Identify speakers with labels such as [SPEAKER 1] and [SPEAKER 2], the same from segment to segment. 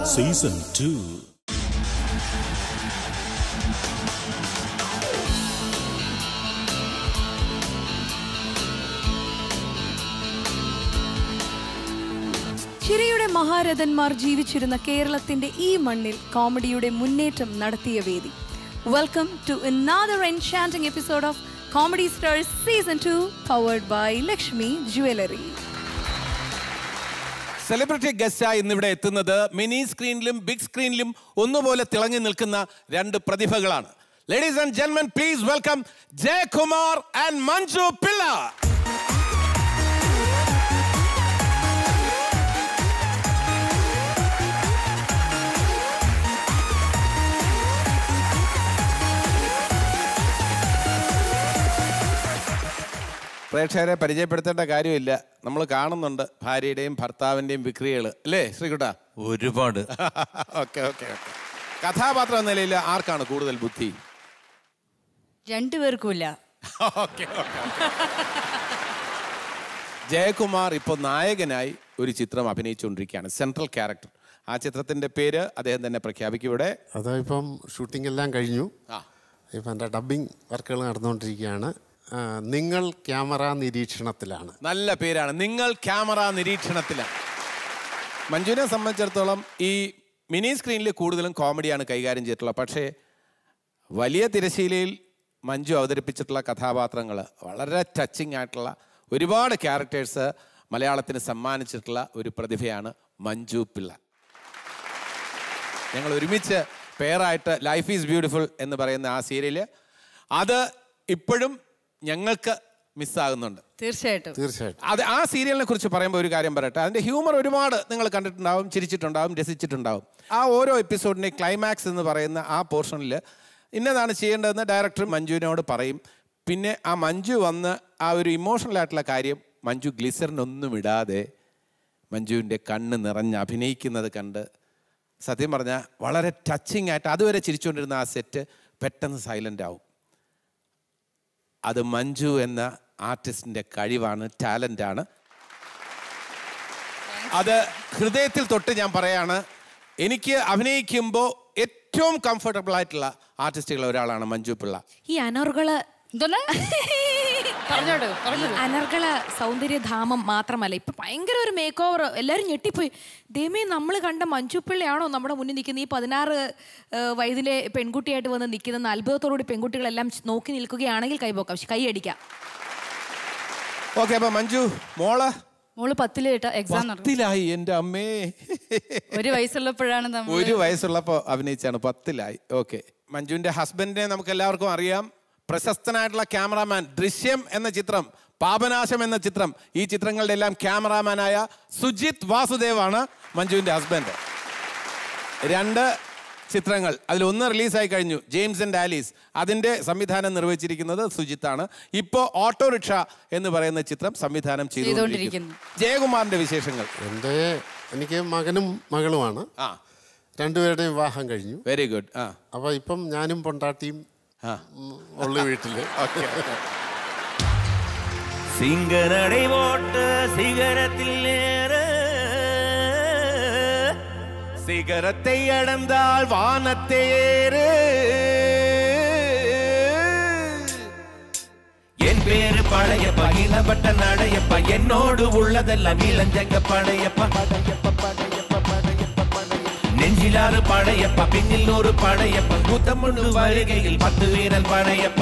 [SPEAKER 1] Season two
[SPEAKER 2] ചിരിയുടെ മഹാരഥന്മാർ ജീവിച്ചിരുന്ന കേരളത്തിന്റെ ഈ മണ്ണിൽ കോമഡിയുടെ മുന്നേറ്റം നടത്തിയ വേദി welcome to another enchanting episode of comedy stars season two powered by Lakshmi jewellery
[SPEAKER 3] celebrity ഗസ്റ്റായി ഇന്നിവിടെ എത്തുന്നത് മിനി സ്ക്രീനിലും ബിഗ് സ്ക്രീനിലും ഒന്നുപോലെ തിളങ്ങി നിൽക്കുന്ന രണ്ട് പ്രതിഭകളാണ് ലേഡീസ് ആൻഡ് ജെന്മൻ please welcome Jayakumar and Manju Pillai പ്രേക്ഷകരെ പരിചയപ്പെടുത്തേണ്ട കാര്യമില്ല നമ്മൾ കാണുന്നുണ്ട് ഭാര്യയുടെയും ഭർത്താവിൻ്റെയും വിക്രിയകൾ അല്ലേ ശ്രീകുട്ട
[SPEAKER 4] ഒരുപാട്
[SPEAKER 3] ഓക്കെ ഓക്കെ ഓക്കെ കഥാപാത്രം എന്ന നിലയിൽ ആർക്കാണ് കൂടുതൽ ബുദ്ധി
[SPEAKER 5] രണ്ടുപേർക്കുമില്ല
[SPEAKER 3] ഓക്കെ ഓക്കെ ജയകുമാർ ഇപ്പോൾ നായകനായി ഒരു ചിത്രം അഭിനയിച്ചുകൊണ്ടിരിക്കുകയാണ് സെൻട്രൽ ക്യാരക്ടർ ആ ചിത്രത്തിന്റെ പേര് അദ്ദേഹം തന്നെ പ്രഖ്യാപിക്കും ഇവിടെ
[SPEAKER 6] അത് ഇപ്പം ഷൂട്ടിംഗ് എല്ലാം കഴിഞ്ഞു
[SPEAKER 3] ആ
[SPEAKER 6] ഇപ്പം എൻ്റെ ഡബ്ബിംഗ് വർക്കുകൾ നടന്നുകൊണ്ടിരിക്കുകയാണ് ആ, നിങ്ങൾ ക്യാമറ നിരീക്ഷണത്തിലാണ്
[SPEAKER 3] നല്ല പേരാണ് നിങ്ങൾ ക്യാമറ നിരീക്ഷണത്തിലാണ് മഞ്ജുവിനെ സംബന്ധിച്ചിടത്തോളം ഈ മിനി സ്ക്രീനിൽ കൂടുതലും കോമഡിയാണ് കൈകാര്യം ചെയ്തിട്ടുള്ളത് പക്ഷേ വലിയ തിരശീലയിൽ മഞ്ജു അവതരിപ്പിച്ചിട്ടുള്ള കഥാപാത്രങ്ങൾ വളരെ ടച്ചിങ് ആയിട്ടുള്ള ഒരുപാട് ക്യാരക്ടേഴ്സ് മലയാളത്തിന് സമ്മാനിച്ചിട്ടുള്ള ഒരു പ്രതിഭയാണ് മഞ്ജു പിള്ള ഞങ്ങൾ ഒരുമിച്ച് പെയറായിട്ട് ലൈഫ് ഈസ് ബ്യൂട്ടിഫുൾ എന്ന് പറയുന്ന ആ സീരിയല് അത് ഇപ്പോഴും ഞങ്ങൾക്ക് മിസ്സാകുന്നുണ്ട്
[SPEAKER 5] തീർച്ചയായിട്ടും
[SPEAKER 6] തീർച്ചയായിട്ടും
[SPEAKER 3] അത് ആ സീരിയലിനെ കുറിച്ച് പറയുമ്പോൾ ഒരു കാര്യം പറയട്ടെ അതിന്റെ ഹ്യൂമർ ഒരുപാട് നിങ്ങൾ കണ്ടിട്ടുണ്ടാവും ചിരിച്ചിട്ടുണ്ടാവും രസിച്ചിട്ടുണ്ടാവും ആ ഓരോ എപ്പിസോഡിന്റെ ക്ലൈമാക്സ് എന്ന് പറയുന്ന ആ പോർഷനിൽ ഇന്നതാണ് ചെയ്യേണ്ടതെന്ന് ഡയറക്ടർ മഞ്ജുവിനോട് പറയും പിന്നെ ആ മഞ്ജു വന്ന് ആ ഒരു ഇമോഷണൽ ആയിട്ടുള്ള കാര്യം മഞ്ജു ഗ്ലിസറിനൊന്നും ഇടാതെ മഞ്ജുവിൻ്റെ കണ്ണ് നിറഞ്ഞ് അഭിനയിക്കുന്നത് കണ്ട് സത്യം പറഞ്ഞാൽ വളരെ ടച്ചിങ് ആയിട്ട് അതുവരെ ചിരിച്ചുകൊണ്ടിരുന്ന ആ സെറ്റ് പെട്ടെന്ന് സൈലൻ്റ് ആവും അത് മഞ്ജു എന്ന ആർട്ടിസ്റ്റിന്റെ കഴിവാണ് ടാലൻ്റ് അത് ഹൃദയത്തിൽ തൊട്ട് ഞാൻ പറയാണ് എനിക്ക് അഭിനയിക്കുമ്പോൾ ഏറ്റവും കംഫർട്ടബിൾ ആയിട്ടുള്ള ആർട്ടിസ്റ്റുകൾ ഒരാളാണ് മഞ്ജു പിള്ള
[SPEAKER 2] ഈ അനർഗള
[SPEAKER 5] എന്തോന്ന് പറഞ്ഞോട് പറഞ്ഞോട്
[SPEAKER 2] അനർഗള സൗന്ദര്യധാമം മാത്രമല്ല ഇപ്പൊ ഭയങ്കര ഒരു മേക്ക് ഓവർ എല്ലാവരും ഞെട്ടിപ്പോയി ദൈവമേ നമ്മൾ കണ്ട മഞ്ജുപ്പിള്ളയാണോ നമ്മുടെ മുന്നിൽ നിൽക്കുന്ന ഈ പതിനാറ് ഏഹ്, വയതിലെ പെൺകുട്ടിയായിട്ട് വന്ന് നിൽക്കുന്ന അത്ഭുതത്തോടുകൂടി പെൺകുട്ടികളെല്ലാം നോക്കി നിൽക്കുകയാണെങ്കിൽ കൈപോക്കാം കൈ അടിക്കാം
[SPEAKER 3] ഓക്കെ അപ്പൊ മഞ്ജു മോള്
[SPEAKER 5] മോള് പത്തില് കേട്ട എക്സാം നടന്നു
[SPEAKER 3] പത്തിലായി എൻ്റെ അമ്മേ
[SPEAKER 5] ഒരു വയസ്സുള്ളപ്പോഴാണ് നമ്മൾ
[SPEAKER 3] ഒരു വയസ്സുള്ളപ്പോൾ അഭിനയിച്ചാണ് പത്തിലായി ഓക്കെ മഞ്ജുവിന്റെ ഹസ്ബൻഡിനെ നമുക്ക് എല്ലാവർക്കും അറിയാം പ്രശസ്തനായിട്ടുള്ള ക്യാമറാമാൻ ദൃശ്യം എന്ന ചിത്രം പാപനാശം എന്ന ചിത്രം ഈ ചിത്രങ്ങളുടെ എല്ലാം ക്യാമറാമാനായ സുജിത് വാസുദേവാണ് മഞ്ജുവിന്റെ ഹസ്ബൻഡ് രണ്ട് ചിത്രങ്ങൾ അതിൽ ഒന്ന് റിലീസായി കഴിഞ്ഞു ജെയിംസ് ആൻഡ് ആലീസ് അതിന്റെ സംവിധാനം നിർവഹിച്ചിരിക്കുന്നത് സുജിത്താണ് ഇപ്പോൾ ഓട്ടോറിക്ഷ എന്ന് പറയുന്ന ചിത്രം സംവിധാനം ചെയ്തുകൊണ്ടിരിക്കുന്നു ജയകുമാറിന്റെ വിശേഷങ്ങൾ
[SPEAKER 6] എൻ്റെ എനിക്ക് മകനും മകളുമാണ്
[SPEAKER 3] ആ
[SPEAKER 6] രണ്ടുപേരുടെയും വിവാഹം കഴിഞ്ഞു
[SPEAKER 3] വെരി ഗുഡ് ആ
[SPEAKER 6] അപ്പോൾ ഇപ്പം ഞാനും പൊണ്ടാട്ടിയും
[SPEAKER 3] ആ
[SPEAKER 6] ഉം, ഉള്ള വീട്ടിൽ
[SPEAKER 3] ഓക്കെ
[SPEAKER 4] സിംഗനടை போட்டு சிகரத்தில் ஏற
[SPEAKER 3] சிகரத்தை அடைந்தால் வானத்தை ஏறு
[SPEAKER 4] என் பேரு பழையப்பா இளவட்ட நடையப்பா என்னோடு உள்ளதெல்லாம் இளஞ்சங்க படையப்பா நெஞ்சிலாறு படையப்பா பின்னில் ஒரு படையப்பா கூத்தமுண்டு வருகையில் பத்து வீரல் படையப்பா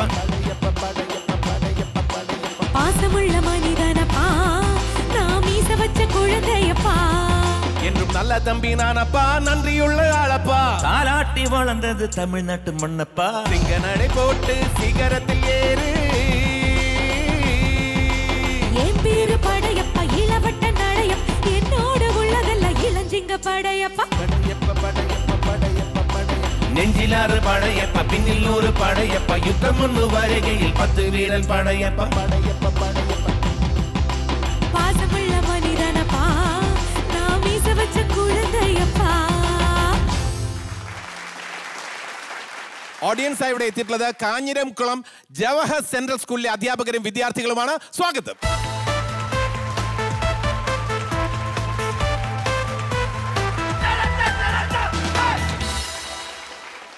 [SPEAKER 2] பாசமுள்ள மனிதனப்பா நான் மீச வச்ச குழந்தையப்பா
[SPEAKER 3] என்றும் நல்ல தம்பி நானப்பா நன்றியுள்ள ஆளப்பா
[SPEAKER 4] தாலாட்டி வளர்ந்தது தமிழ்நாட்டு மண்ணப்பா
[SPEAKER 3] சிங்க நடை போட்டு சிகரத்தில் ஏறு
[SPEAKER 2] என் பேரு படையப்பா இளவட்ட நடையம் என்னோடு உள்ளதெல்லாம் இளஞ்சிங்க படையப்பா
[SPEAKER 4] நெஞ்சிலாறு படையப்பா பின்னில் ஒரு படையப்பா யுத்தம் ஒன்று வருகையில் பத்து வீரல் படையப்பா
[SPEAKER 2] பாசமுள்ள மனிதனப்பா நான் மீச வச்ச குழந்தையப்பா
[SPEAKER 3] ഓഡിയൻസ് ആയി ഇവിടെ എത്തിയിട്ടുള്ളത് കാഞ്ഞിരംകുളം ജവഹർ സെൻട്രൽ സ്കൂളിലെ അധ്യാപകരും വിദ്യാർത്ഥികളുമാണ് സ്വാഗതം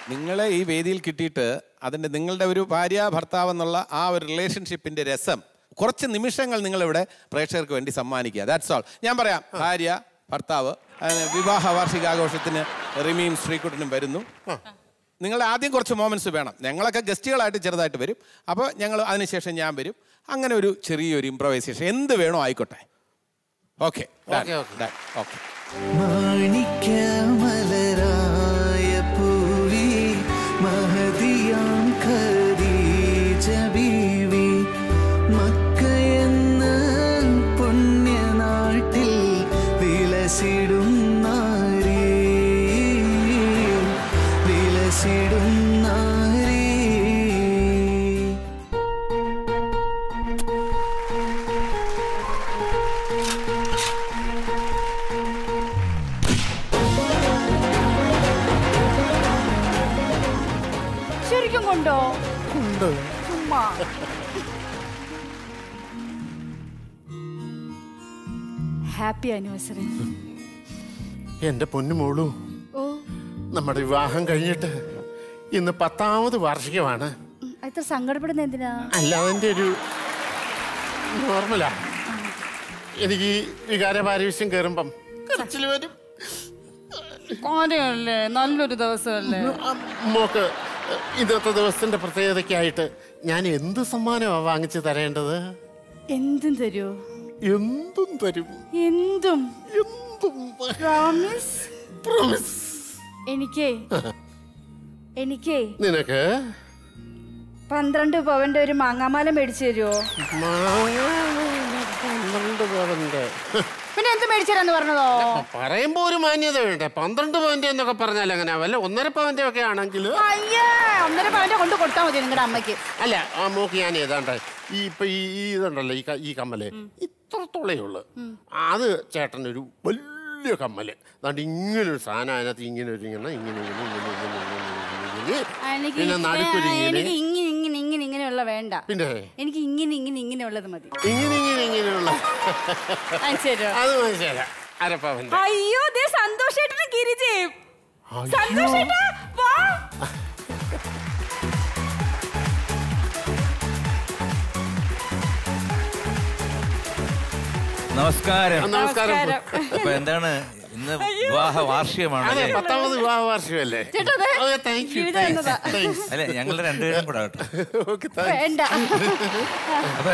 [SPEAKER 3] നിങ്ങളെ ഈ വേദിയിൽ കിട്ടിയിട്ട് അതിൻ്റെ നിങ്ങളുടെ ഒരു ഭാര്യ ഭർത്താവ് എന്നുള്ള ആ ഒരു റിലേഷൻഷിപ്പിൻ്റെ രസം കുറച്ച് നിമിഷങ്ങൾ നിങ്ങളിവിടെ പ്രേക്ഷകർക്ക് വേണ്ടി സമ്മാനിക്കുക ദാറ്റ്സ് ഓൾ ഞാൻ പറയാം ഭാര്യ ഭർത്താവ് അതിന് വിവാഹ വാർഷികാഘോഷത്തിന് റിമിയും ശ്രീകുട്ടനും വരുന്നു നിങ്ങൾ ആദ്യം കുറച്ച് മോമെന്റ്സ് വേണം ഞങ്ങളൊക്കെ ഗസ്റ്റുകളായിട്ട് ചെറുതായിട്ട് വരും അപ്പോൾ ഞങ്ങൾ അതിനുശേഷം ഞാൻ വരും അങ്ങനെ ഒരു ചെറിയൊരു ഇംപ്രവൈസേഷൻ എന്ത് വേണോ ആയിക്കോട്ടെ ഓക്കെ
[SPEAKER 6] Okay, okay.
[SPEAKER 3] ഓക്കെ
[SPEAKER 1] മാണിക്യമലരായ പൂവി മഹതിയാം ഖദീജ ബീവി മക്കയെന്ന പുണ്യനാട്ടിൽ വിലസിടും നാരീ വിലസിടും നാരീ
[SPEAKER 5] ശരിക്കും കൊണ്ടോ ചുമ്മാ ഹാപ്പി ആനിവേഴ്സറി
[SPEAKER 6] എൻ്റെ പൊന്നു മോളു
[SPEAKER 5] ഓ
[SPEAKER 6] നമ്മുടെ വിവാഹം കഴിഞ്ഞിട്ട് ഇന്ന് പത്താമത് വാർഷികമാണ്
[SPEAKER 5] ഉം, ഇത്ര സങ്കടപ്പെടുന്ന എന്തിനാ
[SPEAKER 6] അല്ല അതിൻ്റെ ഒരു നോർമലാ എനിക്ക് ഈ വികാരപാരവശ്യം കയറുമ്പം കരച്ചിൽ വരും
[SPEAKER 5] കാര്യമല്ലേ നല്ലൊരു ദിവസമല്ലേ
[SPEAKER 6] ആ, മോക്ക് ഇന്നത്തെ ദിവസത്തിന്റെ പ്രത്യേകതയ്ക്കായിട്ട് ഞാൻ എന്ത് സമ്മാനമാണ് വാങ്ങിച്ചു തരേണ്ടത്
[SPEAKER 5] എന്തും തരൂ
[SPEAKER 6] എന്തും തരും
[SPEAKER 5] എന്തും
[SPEAKER 6] എന്തും
[SPEAKER 5] പ്രോമിസ്
[SPEAKER 6] Promise.
[SPEAKER 5] എനിക്കേ എനിക്കേ
[SPEAKER 6] നിനക്ക്
[SPEAKER 5] പന്ത്രണ്ട് പവന്റെ ഒരു മാങ്ങാമാല മേടിച്ചു തരുമോ
[SPEAKER 6] പന്ത്രണ്ട് പവന്റെ
[SPEAKER 5] പിന്നെ എന്ത് മേടിച്ചു തരാന്ന് പറഞ്ഞതോ
[SPEAKER 6] പറയുമ്പോ ഒരു മാന്യത വേണ്ടേ പന്ത്രണ്ട് പവന്റെ എന്നൊക്കെ പറഞ്ഞാൽ അങ്ങനെ വല്ല ഒന്നര പവന്റെ ഒക്കെ ആണെങ്കിൽ
[SPEAKER 5] അയ്യേ ഒന്നര പവന്റെ കൊണ്ട് കൊടുത്താൽ മതി നിങ്ങളുടെ അമ്മയ്ക്ക്
[SPEAKER 6] അല്ല ആ മോക്ക് ഞാൻ ഏതാണ്ട് ഈ ഇപ്പൊ ഈ ഈ ഇതുണ്ടല്ലോ ഈ ക- ഈ കമ്മല് ഇത്രത്തോളേ ഉള്ളു അത് ചേട്ടനൊരു വലിയ കമ്മല് അതാണ്ട് ഇങ്ങനെ ഒരു സാധനം അതിനകത്ത് ഇങ്ങനെ ഒരു ഇങ്ങനെ ഇങ്ങനെ ഇങ്ങനെ ഇങ്ങനെ ഇങ്ങനെ ഇങ്ങനെ ഇങ്ങനെ ഇങ്ങനെ
[SPEAKER 5] എനിക്ക്
[SPEAKER 6] പിന്നെ നടുക്കൊരു ഇങ്ങനെ
[SPEAKER 5] എനിക്ക് ഇങ്ങനെ ഇങ്ങനെ ഇങ്ങനെ ഇങ്ങനെയുള്ള വേണ്ട
[SPEAKER 6] പിന്നെ
[SPEAKER 5] എനിക്ക് ഇങ്ങനെ ഇങ്ങനെ ഇങ്ങനെയുള്ളത് മതി
[SPEAKER 6] ഇങ്ങനെ ഇങ്ങനെ ഇങ്ങനെയുള്ള
[SPEAKER 5] ശരി
[SPEAKER 6] അത് മനസ്സിലാക്കാം അരപ്പവന്റെ
[SPEAKER 5] അയ്യോ ദേ സന്തോഷേട്ടന് ഗിരിജയും
[SPEAKER 6] അയ്യോ.
[SPEAKER 5] സന്തോഷേട്ടാ വാ
[SPEAKER 7] നമസ്കാരം
[SPEAKER 6] നമസ്കാരം
[SPEAKER 7] അപ്പൊ എന്താണ് ഇന്ന് വിവാഹ വാർഷികമാണ്
[SPEAKER 6] അതെ
[SPEAKER 7] അല്ലേ?
[SPEAKER 6] പത്താമത് വിവാഹ വാർഷികമല്ലേ
[SPEAKER 5] ചേട്ടാ, ദേ,
[SPEAKER 6] താങ്ക് യു
[SPEAKER 5] ജീവിതം എന്നതാ.
[SPEAKER 7] അല്ലെ ഞങ്ങൾ രണ്ടുപേരും കൂടെ കേട്ടോ
[SPEAKER 6] ഓക്കെ താങ്ക്
[SPEAKER 5] വേണ്ട
[SPEAKER 7] അപ്പൊ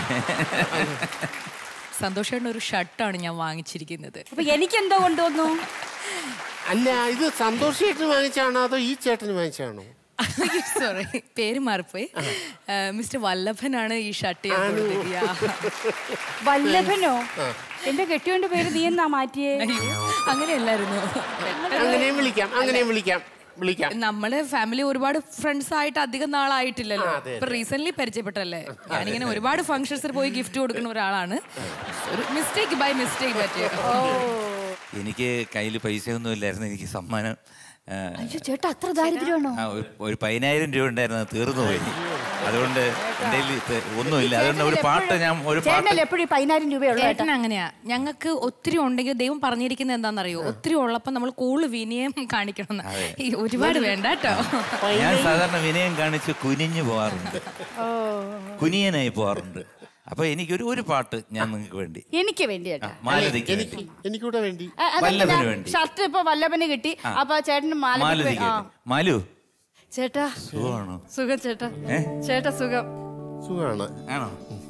[SPEAKER 2] സന്തോഷേട്ടൻ ഒരു ഷർട്ടാണ് ഞാൻ വാങ്ങിച്ചിരിക്കുന്നത്
[SPEAKER 5] അപ്പൊ എനിക്ക് എന്തോ കൊണ്ടുവന്നു
[SPEAKER 6] അല്ല ഇത് സന്തോഷ് ചേട്ടന് വാങ്ങിച്ചാണോ അതോ ഈ ചേട്ടന് വാങ്ങിച്ചാണോ
[SPEAKER 2] സോറി പേര് മാറിപ്പോയി മിസ്റ്റർ വല്ലഭനാണ് ഈ ഷർട്ട് ഞാൻ കൊടുത്തിരിക്കുക
[SPEAKER 5] വല്ലഭനോ എന്റെ കെട്ടിയോന്റെ പേര് നീ എന്നാ മാറ്റിയേ
[SPEAKER 2] അയ്യോ അങ്ങനെയല്ലായിരുന്നു
[SPEAKER 6] അങ്ങനെയും വിളിക്കാം അങ്ങനെയും വിളിക്കാം വിളിക്കാം
[SPEAKER 2] നമ്മള് ഫാമിലി ഒരുപാട് ഫ്രണ്ട്സ് ആയിട്ട് അധികം നാളായിട്ടില്ലല്ലോ
[SPEAKER 6] ആ, അതെ,
[SPEAKER 2] ഇപ്പൊ റീസെന്റ് പരിചയപ്പെട്ടല്ലേ ഞാനിങ്ങനെ ഒരുപാട് ഫംഗ്ഷൻസിൽ പോയി ഗിഫ്റ്റ് കൊടുക്കുന്ന ഒരാളാണ് ഒരു മിസ്റ്റേക്ക് ബൈ മിസ്റ്റേക്ക് പറ്റിയ
[SPEAKER 7] എനിക്ക് കയ്യിൽ പൈസയൊന്നും ഇല്ലായിരുന്നു എനിക്ക് സമ്മാനം ആ,
[SPEAKER 5] അയ്യോ ചേട്ടാ അത്ര ദാരിദ്ര്യമാണോ
[SPEAKER 7] ആ, ഒരു- ഒരു പതിനായിരം രൂപ ഉണ്ടായിരുന്നു അത് തീർന്നു പോയി അതുകൊണ്ട് എൻ്റെ കയ്യിൽ ഇപ്പൊ ഒന്നുമില്ല അതുകൊണ്ട് ഒരു പാട്ട് ഞാൻ ഒരു പാട്ട്
[SPEAKER 5] ചേട്ടനല്ലേ എപ്പോഴും പതിനായിരം രൂപയുള്ളൂ ചേട്ടാ
[SPEAKER 2] ചേട്ടൻ അങ്ങനെയാ ഞങ്ങൾക്ക് ഒത്തിരി ഉണ്ടെങ്കിൽ ദൈവം പറഞ്ഞിരിക്കുന്നത് എന്താണെന്നറിയോ ഒത്തിരി ഉള്ളപ്പോ നമ്മൾ കൂടുതൽ വിനയം കാണിക്കണം ഈ ഒരുപാട് വേണ്ട കേട്ടോ
[SPEAKER 7] ഞാൻ സാധാരണ വിനയം കാണിച്ച് കുനിഞ്ഞു പോവാറുണ്ട് കുനിയനായി പോവാറുണ്ട് അപ്പൊ എനിക്കൊരു ഒരു പാട്ട് ഞാൻ നിങ്ങൾക്ക് വേണ്ടി
[SPEAKER 5] എനിക്ക് വേണ്ടി ചേട്ടാ
[SPEAKER 7] മാലതിക്ക്
[SPEAKER 6] എനിക്ക്
[SPEAKER 7] വേണ്ടി
[SPEAKER 6] എനിക്കൂടെ വേണ്ടി
[SPEAKER 5] ആ, അതെന്തിനാ?
[SPEAKER 7] വല്ലഭന് വേണ്ടി.
[SPEAKER 5] ഷർട്ട് ഇപ്പൊ വല്ലഭന് കിട്ടി അപ്പൊ ചേട്ടന് മാല
[SPEAKER 7] മാലതിക്ക് വേണ്ടി മാലു
[SPEAKER 5] ചേട്ടാ
[SPEAKER 7] സുഖമാണോ
[SPEAKER 5] സുഖം ചേട്ടാ
[SPEAKER 7] ഏ?
[SPEAKER 5] ചേട്ടാ സുഖം
[SPEAKER 6] സുഖമാണ്
[SPEAKER 7] ആണോ